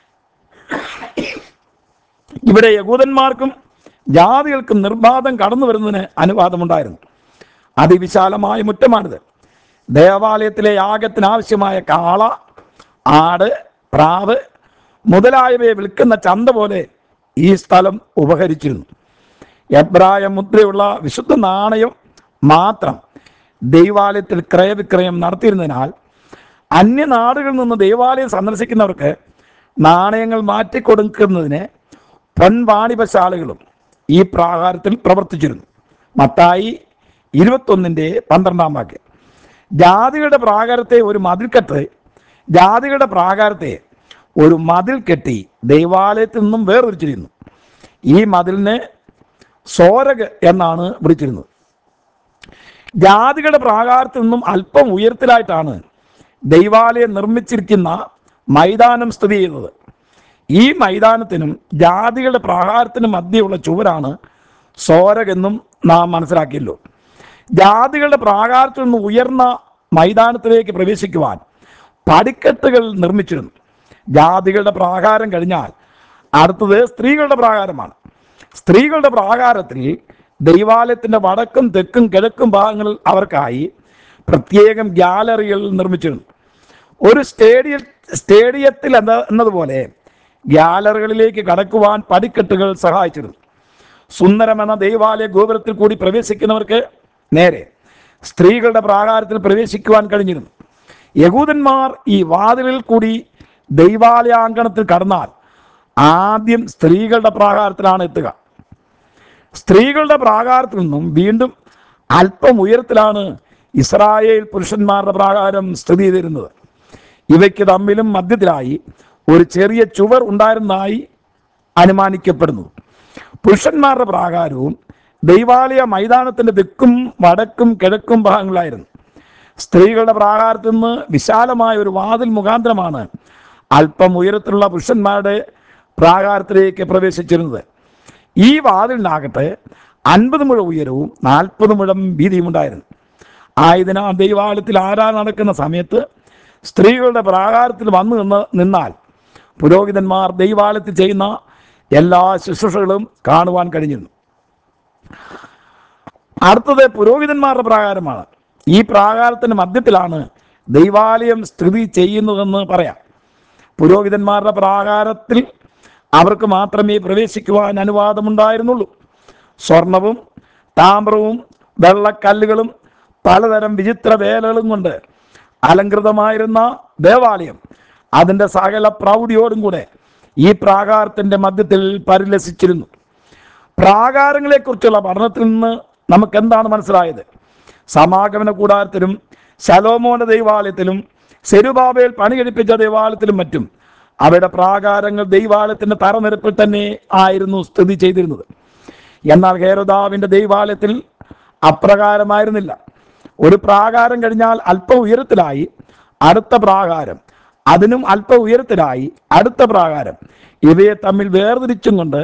ഇവിടെ യഹൂദന്മാർക്കും ജാതികൾക്കും നിർബാധം കടന്നു വരുന്നതിന് അനുവാദമുണ്ടായിരുന്നു അതിവിശാലമായ മുറ്റമാണിത് ദേവാലയത്തിലെ യാഗത്തിന് ആവശ്യമായ കാള ആട് പ്രാവ് മുതലായവയെ വിൽക്കുന്ന ചന്ത പോലെ ഈ സ്ഥലം ഉപകരിച്ചിരുന്നു എബ്രായ മുദ്രയുള്ള വിശുദ്ധ നാണയം മാത്രം ദൈവാലയത്തിൽ ക്രയവിക്രയം നടത്തിയിരുന്നതിനാൽ അന്യനാടുകളിൽ നിന്ന് ദൈവാലയം സന്ദർശിക്കുന്നവർക്ക് നാണയങ്ങൾ മാറ്റിക്കൊടുക്കുന്നതിന് പൊൻവാണിപശാലകളും ഈ പ്രാകാരത്തിൽ പ്രവർത്തിച്ചിരുന്നു മത്തായി ഇരുപത്തൊന്നിൻ്റെ പന്ത്രണ്ടാം വാക്യം ജാതികളുടെ പ്രാകാരത്തെ ഒരു മതിൽക്കെട്ട് ജാതികളുടെ പ്രാകാരത്തെ ഒരു മതിൽ കെട്ടി ദൈവാലയത്തിൽ നിന്നും വേർതിരിച്ചിരുന്നു ഈ മതിലിനെ സോരഗ് എന്നാണ് വിളിച്ചിരുന്നത് ജാതികളുടെ പ്രാകാരത്തിൽ നിന്നും അല്പം ഉയരത്തിലായിട്ടാണ് ദൈവാലയം നിർമ്മിച്ചിരിക്കുന്ന മൈതാനം സ്ഥിതി ചെയ്യുന്നത് ഈ മൈതാനത്തിനും ജാതികളുടെ പ്രാകാരത്തിനും മധ്യയുള്ള ചുവരാണ് സോരഗ് എന്നും നാം മനസ്സിലാക്കിയല്ലോ ജാതികളുടെ പ്രാകാരത്തിൽ നിന്ന് ഉയർന്ന മൈതാനത്തിലേക്ക് പ്രവേശിക്കുവാൻ പടിക്കെട്ടുകൾ നിർമ്മിച്ചിരുന്നു ജാതികളുടെ പ്രാകാരം കഴിഞ്ഞാൽ അടുത്തത് സ്ത്രീകളുടെ പ്രാകാരമാണ് സ്ത്രീകളുടെ പ്രാകാരത്തിൽ ദൈവാലയത്തിന്റെ വടക്കും തെക്കും കിഴക്കും ഭാഗങ്ങളിൽ അവർക്കായി പ്രത്യേകം ഗ്യാലറികൾ നിർമ്മിച്ചിരുന്നു ഒരു സ്റ്റേഡിയ സ്റ്റേഡിയത്തിൽ എന്ന എന്നതുപോലെ ഗ്യാലറികളിലേക്ക് കടക്കുവാൻ പടിക്കെട്ടുകൾ സഹായിച്ചിരുന്നു സുന്ദരമെന്ന ദൈവാലയ ഗോപുരത്തിൽ കൂടി പ്രവേശിക്കുന്നവർക്ക് നേരെ സ്ത്രീകളുടെ പ്രാകാരത്തിൽ പ്രവേശിക്കുവാൻ കഴിഞ്ഞിരുന്നു യഹൂദന്മാർ ഈ വാതിലിൽ കൂടി ദൈവാലയാങ്കണത്തിൽ കടന്നാൽ ആദ്യം സ്ത്രീകളുടെ പ്രാകാരത്തിലാണ് എത്തുക സ്ത്രീകളുടെ പ്രാകാരത്തിൽ നിന്നും വീണ്ടും അല്പം ഉയരത്തിലാണ് ഇസ്രായേൽ പുരുഷന്മാരുടെ പ്രാകാരം സ്ഥിതി ചെയ്തിരുന്നത് ഇവയ്ക്ക് തമ്മിലും മധ്യത്തിലായി ഒരു ചെറിയ ചുവർ ഉണ്ടായിരുന്നതായി അനുമാനിക്കപ്പെടുന്നു പുരുഷന്മാരുടെ പ്രാകാരവും ദൈവാലയ മൈതാനത്തിന്റെ തെക്കും വടക്കും കിഴക്കും ഭാഗങ്ങളായിരുന്നു സ്ത്രീകളുടെ പ്രാകാരത്തിൽ നിന്ന് വിശാലമായ ഒരു വാതിൽ മുഖാന്തരമാണ് അല്പം ഉയരത്തിലുള്ള പുരുഷന്മാരുടെ പ്രാകാരത്തിലേക്ക് പ്രവേശിച്ചിരുന്നത് ഈ വാതിലിനകത്ത് അൻപത് മുഴ ഉയരവും നാൽപ്പത് മുഴം വീതിയും ഉണ്ടായിരുന്നു ആയതിനാൽ ദൈവാലയത്തിൽ ആരാധന നടക്കുന്ന സമയത്ത് സ്ത്രീകളുടെ പ്രാകാരത്തിൽ വന്നു നിന്ന് നിന്നാൽ പുരോഹിതന്മാർ ദൈവാലയത്തിൽ ചെയ്യുന്ന എല്ലാ ശുശ്രൂഷകളും കാണുവാൻ കഴിഞ്ഞിരുന്നു അടുത്തത് പുരോഹിതന്മാരുടെ പ്രാകാരമാണ് ഈ പ്രാകാരത്തിന്റെ മധ്യത്തിലാണ് ദൈവാലയം സ്ഥിതി ചെയ്യുന്നതെന്ന് പറയാം പുരോഹിതന്മാരുടെ പ്രാകാരത്തിൽ അവർക്ക് മാത്രമേ പ്രവേശിക്കുവാൻ അനുവാദമുണ്ടായിരുന്നുള്ളൂ സ്വർണവും താമ്രവും വെള്ളക്കല്ലുകളും പലതരം വിചിത്ര വേലകളും കൊണ്ട് അലങ്കൃതമായിരുന്ന ദേവാലയം അതിൻ്റെ സകല പ്രൗഢിയോടും കൂടെ ഈ പ്രാകാരത്തിൻ്റെ മധ്യത്തിൽ പരിലസിച്ചിരുന്നു പ്രാകാരങ്ങളെക്കുറിച്ചുള്ള പഠനത്തിൽ നിന്ന് നമുക്ക് എന്താണ് മനസ്സിലായത് സമാഗമന കൂടാരത്തിലും ശലോമോന്റെ ദൈവാലയത്തിലും സെരുബാബേൽ പണി കഴിപ്പിച്ച ദൈവാലയത്തിലും മറ്റും അവയുടെ പ്രാകാരങ്ങൾ ദൈവാലയത്തിന്റെ തറനിരപ്പിൽ തന്നെ ആയിരുന്നു സ്ഥിതി ചെയ്തിരുന്നത് എന്നാൽ ഹേരോദാവിന്റെ ദൈവാലയത്തിൽ അപ്രകാരമായിരുന്നില്ല ഒരു പ്രാകാരം കഴിഞ്ഞാൽ അല്പം ഉയരത്തിലായി അടുത്ത പ്രാകാരം അതിനും അല്പം ഉയരത്തിലായി അടുത്ത പ്രാകാരം ഇവയെ തമ്മിൽ വേർതിരിച്ചും കൊണ്ട്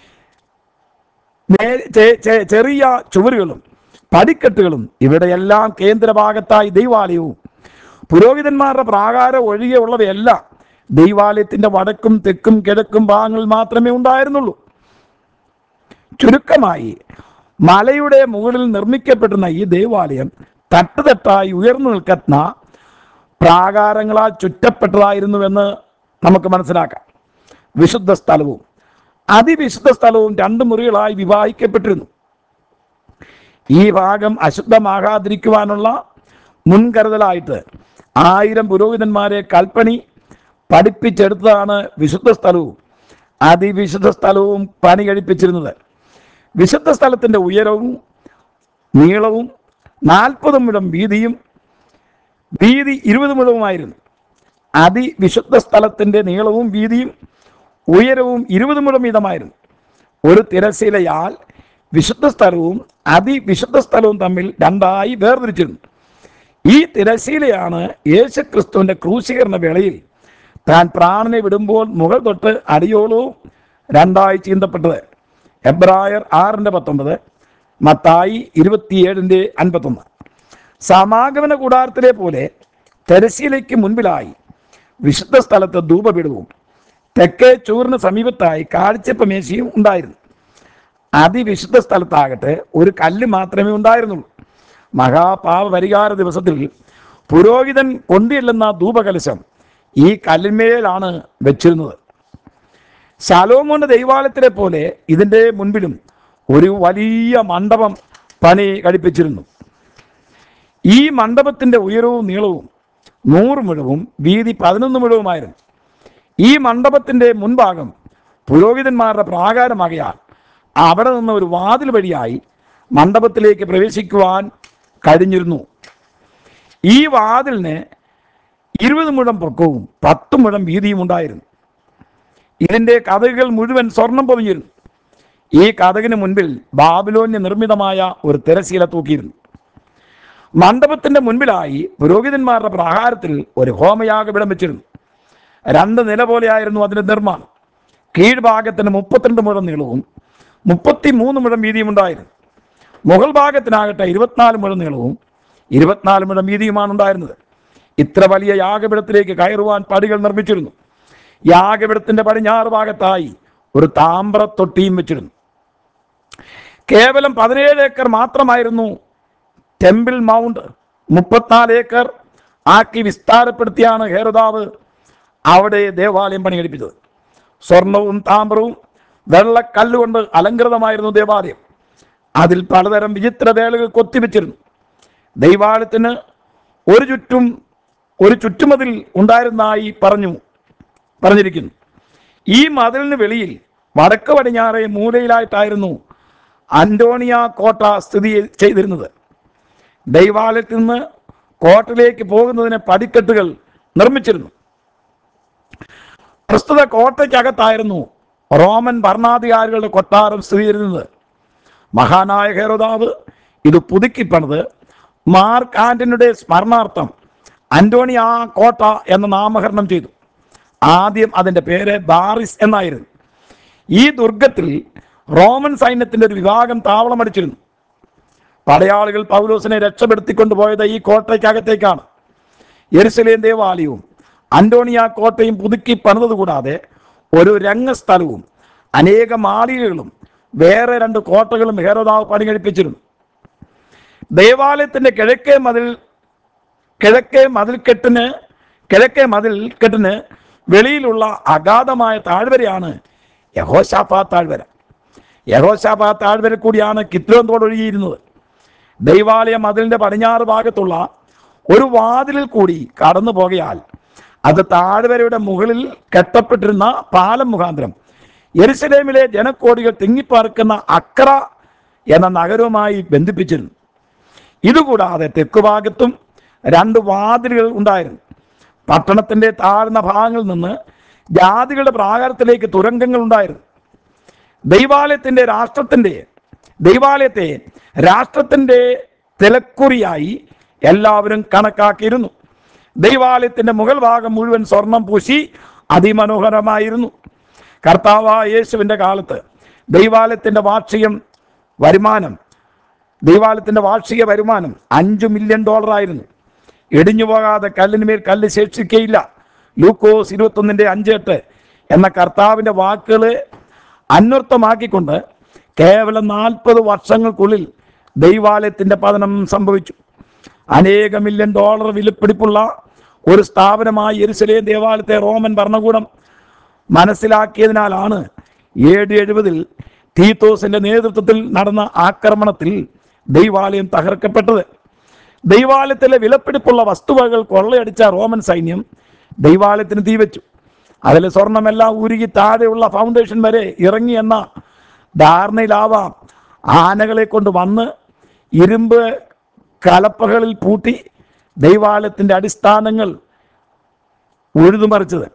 നേ- ചെ- ചെ- ചെറിയ ചുവരുകളും പടിക്കെട്ടുകളും ഇവിടെയെല്ലാം കേന്ദ്രഭാഗത്തായി ദൈവാലയവും പുരോഹിതന്മാരുടെ പ്രാകാരം ഒഴികെയുള്ളവയെല്ലാം ദൈവാലയത്തിന്റെ വടക്കും തെക്കും കിഴക്കും ഭാഗങ്ങളിൽ മാത്രമേ ഉണ്ടായിരുന്നുള്ളൂ ചുരുക്കമായി മലയുടെ മുകളിൽ നിർമ്മിക്കപ്പെടുന്ന ഈ ദേവാലയം തട്ടുതട്ടായി ഉയർന്നു നിൽക്കുന്ന പ്രാകാരങ്ങളാൽ ചുറ്റപ്പെട്ടതായിരുന്നുവെന്ന് നമുക്ക് മനസ്സിലാക്കാം വിശുദ്ധ സ്ഥലവും അതിവിശുദ്ധ സ്ഥലവും രണ്ട് മുറികളായി വിവാഹിക്കപ്പെട്ടിരുന്നു ഈ ഭാഗം അശുദ്ധമാകാതിരിക്കുവാനുള്ള മുൻകരുതലായിട്ട് ആയിരം പുരോഹിതന്മാരെ കൽപ്പണി പഠിപ്പിച്ചെടുത്തതാണ് വിശുദ്ധ സ്ഥലവും അതിവിശുദ്ധ സ്ഥലവും പണി കഴിപ്പിച്ചിരുന്നത് വിശുദ്ധ സ്ഥലത്തിൻ്റെ ഉയരവും നീളവും നാൽപ്പത് മുഴം വീതിയും വീതി ഇരുപത് മുഴവുമായിരുന്നു അതിവിശുദ്ധ സ്ഥലത്തിൻ്റെ നീളവും വീതിയും ഉയരവും ഇരുപത് മുഴം വീതമായിരുന്നു ഒരു തിരശീലയാൽ വിശുദ്ധ സ്ഥലവും അതിവിശുദ്ധ സ്ഥലവും തമ്മിൽ രണ്ടായി വേർതിരിച്ചിരുന്നു ഈ തിരശീലയാണ് യേശുക്രിസ്തുവിന്റെ ക്രൂശീകരണ വേളയിൽ താൻ പ്രാണനെ വിടുമ്പോൾ മുകൾ തൊട്ട് അടിയോളവും രണ്ടായി ചീന്തപ്പെട്ടത് എബ്രായർ ആറിൻ്റെ പത്തൊമ്പത് മത്തായി ഇരുപത്തിയേഴിൻ്റെ അൻപത്തൊന്ന് സമാഗമന കൂടാരത്തിലെ പോലെ തെരശീലയ്ക്ക് മുൻപിലായി വിശുദ്ധ സ്ഥലത്ത് ധൂപപീഠവും തെക്കേ ചൂറിന് സമീപത്തായി കാഴ്ചപ്പ് മേശയും ഉണ്ടായിരുന്നു അതിവിശുദ്ധ സ്ഥലത്താകട്ടെ ഒരു കല്ല് മാത്രമേ ഉണ്ടായിരുന്നുള്ളൂ മഹാപാപ പരിഹാര ദിവസത്തിൽ പുരോഹിതൻ കൊണ്ടുചെല്ലുന്ന ധൂപകലശം ഈ കല്ലിന്മേലാണ് വെച്ചിരുന്നത് ശലോമോന്റെ ദൈവാലയത്തിലെ പോലെ ഇതിൻ്റെ മുൻപിലും ഒരു വലിയ മണ്ഡപം പണി കഴിപ്പിച്ചിരുന്നു ഈ മണ്ഡപത്തിന്റെ ഉയരവും നീളവും നൂറ് മുഴവും വീതി പതിനൊന്ന് മുഴവുമായിരുന്നു ഈ മണ്ഡപത്തിന്റെ മുൻഭാഗം പുരോഹിതന്മാരുടെ പ്രാകാരമാകയാൽ അവിടെ നിന്ന് ഒരു വാതിൽ വഴിയായി മണ്ഡപത്തിലേക്ക് പ്രവേശിക്കുവാൻ കഴിഞ്ഞിരുന്നു ഈ വാതിലിന് ഇരുപത് മുഴം പൊക്കവും പത്ത് മുഴം വീതിയും ഉണ്ടായിരുന്നു ഇതിൻ്റെ കഥകൾ മുഴുവൻ സ്വർണം പൊതിഞ്ഞിരുന്നു ഈ കഥകിന് മുൻപിൽ ബാബിലോന്യ നിർമ്മിതമായ ഒരു തിരശീല തൂക്കിയിരുന്നു മണ്ഡപത്തിന്റെ മുൻപിലായി പുരോഹിതന്മാരുടെ പ്രാകാരത്തിൽ ഒരു ഹോമയാഗപീഠം വെച്ചിരുന്നു രണ്ട് നില പോലെയായിരുന്നു അതിന്റെ നിർമ്മാണം കീഴ്ഭാഗത്തിന് മുപ്പത്തിരണ്ട് മുഴം നീളവും മുപ്പത്തി മൂന്ന് മുഴം വീതിയും ഉണ്ടായിരുന്നു മുകൾ ഭാഗത്തിനാകട്ടെ ഇരുപത്തിനാല് മുഴം നീളവും ഇരുപത്തിനാല് മുഴം വീതിയുമാണ് ഉണ്ടായിരുന്നത് ഇത്ര വലിയ യാഗപീഠത്തിലേക്ക് കയറുവാൻ പടികൾ നിർമ്മിച്ചിരുന്നു യാഗപീഠത്തിന്റെ പടിഞ്ഞാറ് ഭാഗത്തായി ഒരു താമ്ര തൊട്ടിയും വെച്ചിരുന്നു കേവലം പതിനേഴ് ഏക്കർ മാത്രമായിരുന്നു ടെമ്പിൾ മൗണ്ട് മുപ്പത്തിനാല് ഏക്കർ ആക്കി വിസ്താരപ്പെടുത്തിയാണ് ഹേരോദാവ് അവിടെ ദേവാലയം പണികഴിപ്പിച്ചത് സ്വർണവും താമ്രവും വെള്ളക്കല്ലുകൊണ്ട് അലങ്കൃതമായിരുന്നു ദേവാലയം അതിൽ പലതരം വിചിത്ര വേലകൾ കൊത്തിവെച്ചിരുന്നു ദൈവാലയത്തിന് ഒരു ചുറ്റും ഒരു ചുറ്റുമതിൽ ഉണ്ടായിരുന്നതായി പറഞ്ഞു പറഞ്ഞിരിക്കുന്നു ഈ മതിലിന് വെളിയിൽ വടക്ക് പടിഞ്ഞാറേ മൂലയിലായിട്ടായിരുന്നു അന്റോണിയ കോട്ട സ്ഥിതി ചെയ്തിരുന്നത് ദൈവാലയത്തിൽ നിന്ന് കോട്ടയിലേക്ക് പോകുന്നതിന് പടിക്കെട്ടുകൾ നിർമ്മിച്ചിരുന്നു പ്രസ്തുത കോട്ടയ്ക്കകത്തായിരുന്നു റോമൻ ഭരണാധികാരികളുടെ കൊട്ടാരം സ്ഥിതി ചെയ്യുന്നത് മഹാനായ ഹേരോദാവ് ഇത് പുതുക്കിപ്പണിത് മാർക്ക് ആന്റണിയുടെ സ്മരണാർത്ഥം അന്റോണിയ കോട്ട എന്ന നാമകരണം ചെയ്തു ആദ്യം അതിൻ്റെ പേര് ബാറിസ് എന്നായിരുന്നു ഈ ദുർഗത്തിൽ റോമൻ സൈന്യത്തിൻ്റെ ഒരു വിഭാഗം താവളമടിച്ചിരുന്നു പടയാളികൾ പൗലോസിനെ രക്ഷപ്പെടുത്തിക്കൊണ്ടുപോയത് ഈ കോട്ടയ്ക്കകത്തേക്കാണ് യെരുസലേം ദേവാലയവും അന്റോണിയ കോട്ടയും പുതുക്കി പണിതത് കൂടാതെ ഒരു രംഗസ്ഥലവും അനേക മാളികകളും വേറെ രണ്ട് കോട്ടകളും ഹേരോദാവ് പണികഴിപ്പിച്ചിരുന്നു ദേവാലയത്തിന്റെ കിഴക്കേ മതിൽ കിഴക്കേ മതിൽക്കെട്ടിന് കിഴക്കേ മതിൽക്കെട്ടിന് വെളിയിലുള്ള അഗാധമായ താഴ്വരയാണ് യഹോശാഫാ താഴ്വര യഹോശാഫാ താഴ്വര കൂടിയാണ് കിത്രോൻ തോട് ഒഴുകിയിരുന്നത് ദൈവാലയം മതിലിന്റെ പടിഞ്ഞാറ് ഭാഗത്തുള്ള ഒരു വാതിലിൽ കൂടി കടന്നു പോകയാൽ അത് താഴ്വരയുടെ മുകളിൽ കെട്ടപ്പെട്ടിരുന്ന പാലം മുഖാന്തരം യെരുസലേമിലെ ജനക്കോടികൾ തിങ്ങിപ്പാർക്കുന്ന അക്ര എന്ന നഗരവുമായി ബന്ധിപ്പിച്ചിരുന്നു ഇതുകൂടാതെ തെക്കുഭാഗത്തും രണ്ട് വാതിലുകൾ ഉണ്ടായിരുന്നു പട്ടണത്തിന്റെ താഴ്ന്ന ഭാഗങ്ങളിൽ നിന്ന് ജാതികളുടെ പ്രാകാരത്തിലേക്ക് തുരങ്കങ്ങൾ ഉണ്ടായിരുന്നു ദൈവാലയത്തിന്റെ രാഷ്ട്രത്തിന്റെ ദൈവാലയത്തെ രാഷ്ട്രത്തിന്റെ തിലക്കുറിയായി എല്ലാവരും കണക്കാക്കിയിരുന്നു ദൈവാലയത്തിന്റെ മുകൾ ഭാഗം മുഴുവൻ സ്വർണം പൂശി അതിമനോഹരമായിരുന്നു കർത്താവായ യേശുവിന്റെ കാലത്ത് ദൈവാലയത്തിന്റെ വാർഷികം വരുമാനം ദൈവാലയത്തിന്റെ വാർഷിക വരുമാനം അഞ്ചു മില്യൺ ഡോളർ ആയിരുന്നു ഇടിഞ്ഞു പോകാതെ കല്ലിനുമേൽ കല്ല് ശേഷിക്കുകയില്ല ലൂക്കോസ് ഇരുപത്തൊന്നിന്റെ അഞ്ച് എട്ട് എന്ന കർത്താവിന്റെ വാക്കുകളെ അന്വർത്ഥമാക്കിക്കൊണ്ട് കേവലം നാൽപ്പത് വർഷങ്ങൾക്കുള്ളിൽ ദൈവാലയത്തിന്റെ പതനം സംഭവിച്ചു അനേക മില്യൺ ഡോളർ വിലപിടിപ്പുള്ള ഒരു സ്ഥാപനമായി യെരുസലേം ദേവാലയത്തെ റോമൻ ഭരണകൂടം മനസ്സിലാക്കിയതിനാലാണ് എ ഡി എഴുപതിൽ തീത്തോസിന്റെ നേതൃത്വത്തിൽ നടന്ന ആക്രമണത്തിൽ ദൈവാലയം തകർക്കപ്പെട്ടത് ദൈവാലയത്തിലെ വിലപിടിപ്പുള്ള വസ്തുവകൾ കൊള്ളയടിച്ച റോമൻ സൈന്യം ദൈവാലയത്തിന് തീവച്ചു അതിൽ സ്വർണമെല്ലാം ഉരുകി താഴെയുള്ള ഫൗണ്ടേഷൻ വരെ ഇറങ്ങി എന്ന ധാരണയിലാവാം ആനകളെ കൊണ്ട് വന്ന് ഇരുമ്പ് കലപ്പകളിൽ പൂട്ടി ദൈവാലയത്തിൻ്റെ അടിസ്ഥാനങ്ങൾ ഉഴുതുമറിച്ചത്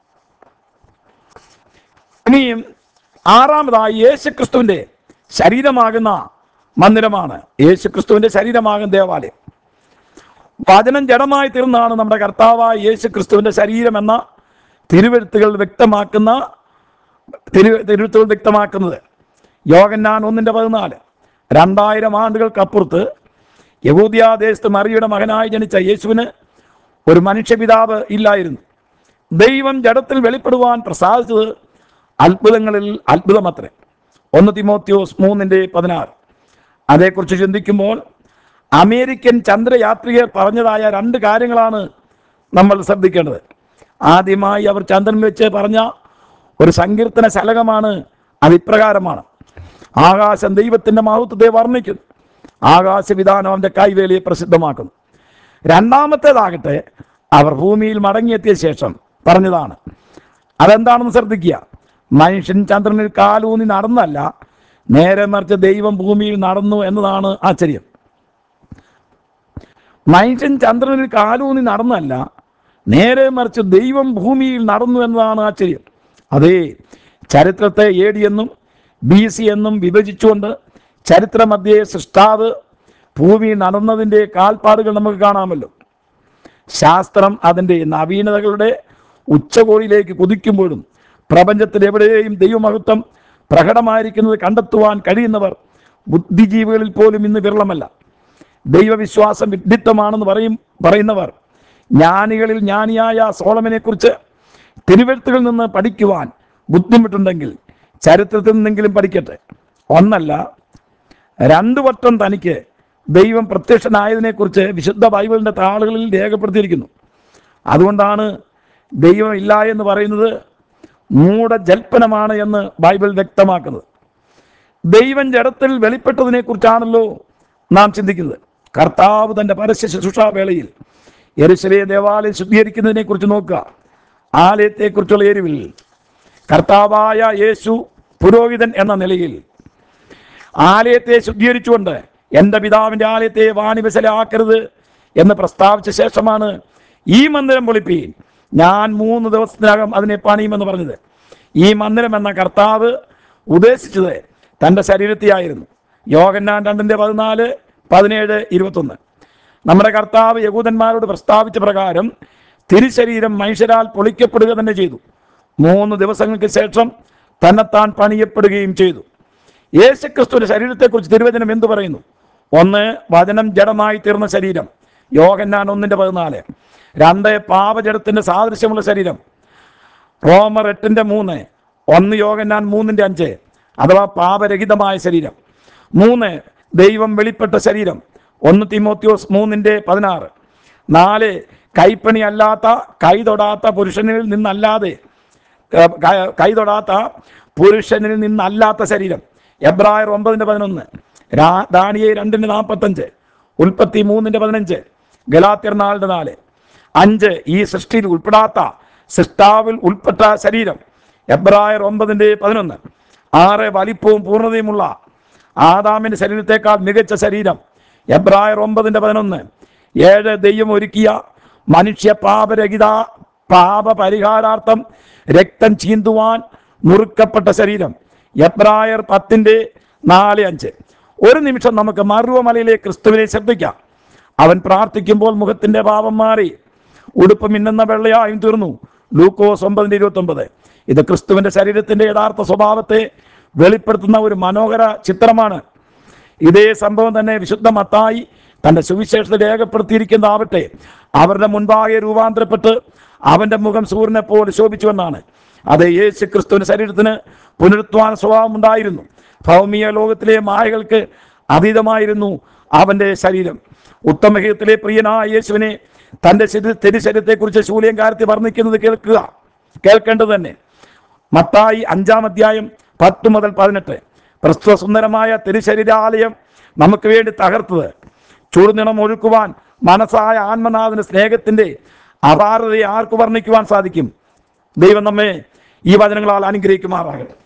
ഇനിയും ആറാമതായി യേശുക്രിസ്തുവിൻ്റെ ശരീരമാകുന്ന മന്ദിരമാണ് യേശുക്രിസ്തുവിൻ്റെ ശരീരമാകുന്ന ദേവാലയം വചനം ജഡമായി തീർന്നാണ് നമ്മുടെ കർത്താവായ യേശു ക്രിസ്തുവിൻ്റെ ശരീരം എന്ന തിരുവെഴുത്തുകൾ വ്യക്തമാക്കുന്ന തിരു തിരുവെഴുത്തുകൾ വ്യക്തമാക്കുന്നത് യോഗന്നാൻ ഒന്നിൻ്റെ പതിനാല് രണ്ടായിരം ആണ്ടുകൾക്കപ്പുറത്ത് യഹൂദിയാദേശത്ത് മറിയുടെ മകനായി ജനിച്ച യേശുവിന് ഒരു മനുഷ്യപിതാവ് ഇല്ലായിരുന്നു ദൈവം ജഡത്തിൽ വെളിപ്പെടുവാൻ പ്രസാദിച്ചത് അത്ഭുതങ്ങളിൽ അത്ഭുതമത്രേ ഒന്ന് തിമോത്യോസ് മൂന്നിൻ്റെ പതിനാറ് അതേക്കുറിച്ച് ചിന്തിക്കുമ്പോൾ അമേരിക്കൻ ചന്ദ്രയാത്രികർ പറഞ്ഞതായ രണ്ട് കാര്യങ്ങളാണ് നമ്മൾ ശ്രദ്ധിക്കേണ്ടത് ആദ്യമായി അവർ ചന്ദ്രൻ വെച്ച് പറഞ്ഞ ഒരു സങ്കീർത്തന ശലകമാണ് അത് ഇപ്രകാരമാണ് ആകാശം ദൈവത്തിൻ്റെ മഹത്വത്തെ വർണ്ണിക്കുന്നു ആകാശവിധാനം അവൻ്റെ കൈവേലിയെ പ്രസിദ്ധമാക്കുന്നു രണ്ടാമത്തേതാകട്ടെ അവർ ഭൂമിയിൽ മടങ്ങിയെത്തിയ ശേഷം പറഞ്ഞതാണ് അതെന്താണെന്ന് ശ്രദ്ധിക്കുക മനുഷ്യൻ ചന്ദ്രനിൽ കാലൂന്നി നടന്നല്ല നേരെ മറിച്ച് ദൈവം ഭൂമിയിൽ നടന്നു എന്നതാണ് ആശ്ചര്യം മനുഷ്യൻ ചന്ദ്രനിൽ കാലൂന്നി നടന്നല്ല നേരെ മറിച്ച് ദൈവം ഭൂമിയിൽ നടന്നു എന്നതാണ് ആശ്ചര്യം അതേ ചരിത്രത്തെ എ ഡി എന്നും ബി സി എന്നും വിഭജിച്ചുകൊണ്ട് ചരിത്രമധ്യേ സൃഷ്ടാവ് ഭൂമിയിൽ നടന്നതിൻ്റെ കാൽപ്പാടുകൾ നമുക്ക് കാണാമല്ലോ ശാസ്ത്രം അതിൻ്റെ നവീനതകളുടെ ഉച്ചകോടിയിലേക്ക് കുതിക്കുമ്പോഴും പ്രപഞ്ചത്തിൽ എവിടെയും ദൈവമഹത്വം പ്രകടമായിരിക്കുന്നത് കണ്ടെത്തുവാൻ കഴിയുന്നവർ ബുദ്ധിജീവികളിൽ പോലും ഇന്ന് വിരളമല്ല ദൈവവിശ്വാസം വിഡിത്തമാണെന്ന് പറയും പറയുന്നവർ ജ്ഞാനികളിൽ ജ്ഞാനിയായ സോളമനെക്കുറിച്ച് തിരുവെഴുത്തുകളിൽ നിന്ന് പഠിക്കുവാൻ ബുദ്ധിമുട്ടുണ്ടെങ്കിൽ ചരിത്രത്തിൽ നിന്നെങ്കിലും പഠിക്കട്ടെ ഒന്നല്ല രണ്ടു വട്ടം തനിക്ക് ദൈവം പ്രത്യക്ഷനായതിനെക്കുറിച്ച് വിശുദ്ധ ബൈബിളിൻ്റെ താളുകളിൽ രേഖപ്പെടുത്തിയിരിക്കുന്നു അതുകൊണ്ടാണ് ദൈവം ഇല്ല എന്ന് പറയുന്നത് മൂഢജൽപ്പനമാണ് എന്ന് ബൈബിൾ വ്യക്തമാക്കുന്നത് ദൈവം ജഡത്തിൽ വെളിപ്പെട്ടതിനെ കുറിച്ചാണല്ലോ നാം ചിന്തിക്കുന്നത് കർത്താവ് തൻ്റെ പരസ്യ ശുശ്രൂഷാ വേളയിൽ യെരുശലേ ദേവാലയം ശുദ്ധീകരിക്കുന്നതിനെ കുറിച്ച് നോക്കുക ആലയത്തെക്കുറിച്ചുള്ള എരിവിൽ കർത്താവായ യേശു പുരോഹിതൻ എന്ന നിലയിൽ ആലയത്തെ ശുദ്ധീകരിച്ചുകൊണ്ട് എൻ്റെ പിതാവിൻ്റെ ആലയത്തെ വാണിവസലാക്കരുത് എന്ന് പ്രസ്താവിച്ച ശേഷമാണ് ഈ മന്ദിരം പൊളിപ്പീൻ ഞാൻ മൂന്ന് ദിവസത്തിനകം അതിനെ പണിയുമെന്ന് പറഞ്ഞത് ഈ മന്ദിരം എന്ന കർത്താവ് ഉദ്ദേശിച്ചത് തൻ്റെ ശരീരത്തെയായിരുന്നു യോഗന്നാൻ രണ്ടിൻ്റെ പതിനാല് പതിനേഴ് ഇരുപത്തൊന്ന് നമ്മുടെ കർത്താവ് യഹൂദന്മാരോട് പ്രസ്താവിച്ച പ്രകാരം തിരുശരീരം മനുഷ്യരാൽ പൊളിക്കപ്പെടുക തന്നെ ചെയ്തു മൂന്ന് ദിവസങ്ങൾക്ക് ശേഷം തന്നെത്താൻ പണിയപ്പെടുകയും ചെയ്തു യേശുക്രിസ്തുവിന്റെ ശരീരത്തെക്കുറിച്ച് തിരുവചനം എന്തു പറയുന്നു ഒന്ന് വചനം ജഡമായി തീർന്ന ശരീരം യോഗന്നാൻ ഒന്നിന്റെ പതിനാല് രണ്ട് പാപജടത്തിന്റെ സാദൃശ്യമുള്ള ശരീരം റോമർ എട്ടിന്റെ മൂന്ന് ഒന്ന് യോഗന്നാൻ മൂന്നിന്റെ അഞ്ച് അഥവാ പാപരഹിതമായ ശരീരം മൂന്ന് ദൈവം വെളിപ്പെട്ട ശരീരം ഒന്ന് തിമോത്യോസ് മൂന്നിന്റെ പതിനാറ് നാല് കൈപ്പണി അല്ലാത്ത കൈ തൊടാത്ത പുരുഷനിൽ നിന്നല്ലാതെ ഏർ, ക- കൈ തൊടാത്ത പുരുഷനിൽ നിന്നല്ലാത്ത ശരീരം എബ്രായർ ഒമ്പതിൻ്റെ പതിനൊന്ന് രാ ദാനിയെ രണ്ടിൻ്റെ നാൽപ്പത്തഞ്ച് ഉൽപ്പത്തി മൂന്നിൻ്റെ പതിനഞ്ച് ഗലാത്യർ നാലിൻ്റെ നാല് അഞ്ച് ഈ സൃഷ്ടിയിൽ ഉൾപ്പെടാത്ത സൃഷ്ടാവിൽ ഉൾപ്പെട്ട ശരീരം എബ്രായർ ഒമ്പതിൻ്റെ പതിനൊന്ന് ആറ് വലിപ്പവും പൂർണ്ണതയുമുള്ള ആദാമിൻ്റെ ശരീരത്തെക്കാൾ മികച്ച ശരീരം എബ്രായർ ഒമ്പതിൻ്റെ പതിനൊന്ന് ഏഴ് ദൈവം ഒരുക്കിയ മനുഷ്യ പാപരഹിത പാപ പരിഹാരാർത്ഥം രക്തം ചീന്തുവാൻ മുറുക്കപ്പെട്ട ശരീരം എബ്രായർ പത്തിൻ്റെ നാല് അഞ്ച് ഒരു നിമിഷം നമുക്ക് മറുവമലയിലെ ക്രിസ്തുവിനെ ശ്രദ്ധിക്കാം അവൻ പ്രാർത്ഥിക്കുമ്പോൾ മുഖത്തിന്റെ പാപം മാറി ഉടുപ്പ് മിന്നുന്ന വെള്ളയായും തീർന്നു ലൂക്കോസ് ഒമ്പതിൻ്റെ ഇരുപത്തൊമ്പത് ഇത് ക്രിസ്തുവിന്റെ ശരീരത്തിന്റെ യഥാർത്ഥ സ്വഭാവത്തെ വെളിപ്പെടുത്തുന്ന ഒരു മനോഹര ചിത്രമാണ് ഇതേ സംഭവം തന്നെ വിശുദ്ധ മത്തായി തന്റെ സുവിശേഷത്തിൽ രേഖപ്പെടുത്തിയിരിക്കുന്നതാവട്ടെ അവരുടെ മുൻപാകെ രൂപാന്തരപ്പെട്ട് അവന്റെ മുഖം സൂര്യനെ പോലെ ശോഭിച്ചുവെന്നാണ് അത് യേശു ക്രിസ്തുവിന്റെ ശരീരത്തിന് പുനരുത്വാന സ്വഭാവം ഉണ്ടായിരുന്നു ഭൗമിക ലോകത്തിലെ മായകൾക്ക് അതീതമായിരുന്നു അവന്റെ ശരീരം ഉത്തമഹീയത്തിലെ പ്രിയനായ യേശുവിനെ തന്റെ ശരീര തിരുശരീരത്തെക്കുറിച്ച് ശൂല്യംകാരത്തെ വർണ്ണിക്കുന്നത് കേൾക്കുക കേൾക്കേണ്ടത് തന്നെ മത്തായി അഞ്ചാം അധ്യായം പത്ത് മുതൽ പതിനെട്ട് പ്രസ്തുത സുന്ദരമായ തിരുശരീരാലയം നമുക്ക് വേണ്ടി തകർത്തത് ചൂടുനിണം ഒഴുക്കുവാൻ മനസ്സായ ആത്മനാഥന് സ്നേഹത്തിന്റെ അപാരതയെ ആർക്ക് വർണ്ണിക്കുവാൻ സാധിക്കും ദൈവം നമ്മെ ഈ വചനങ്ങളാൽ അനുഗ്രഹിക്കുമാറാകട്ടെ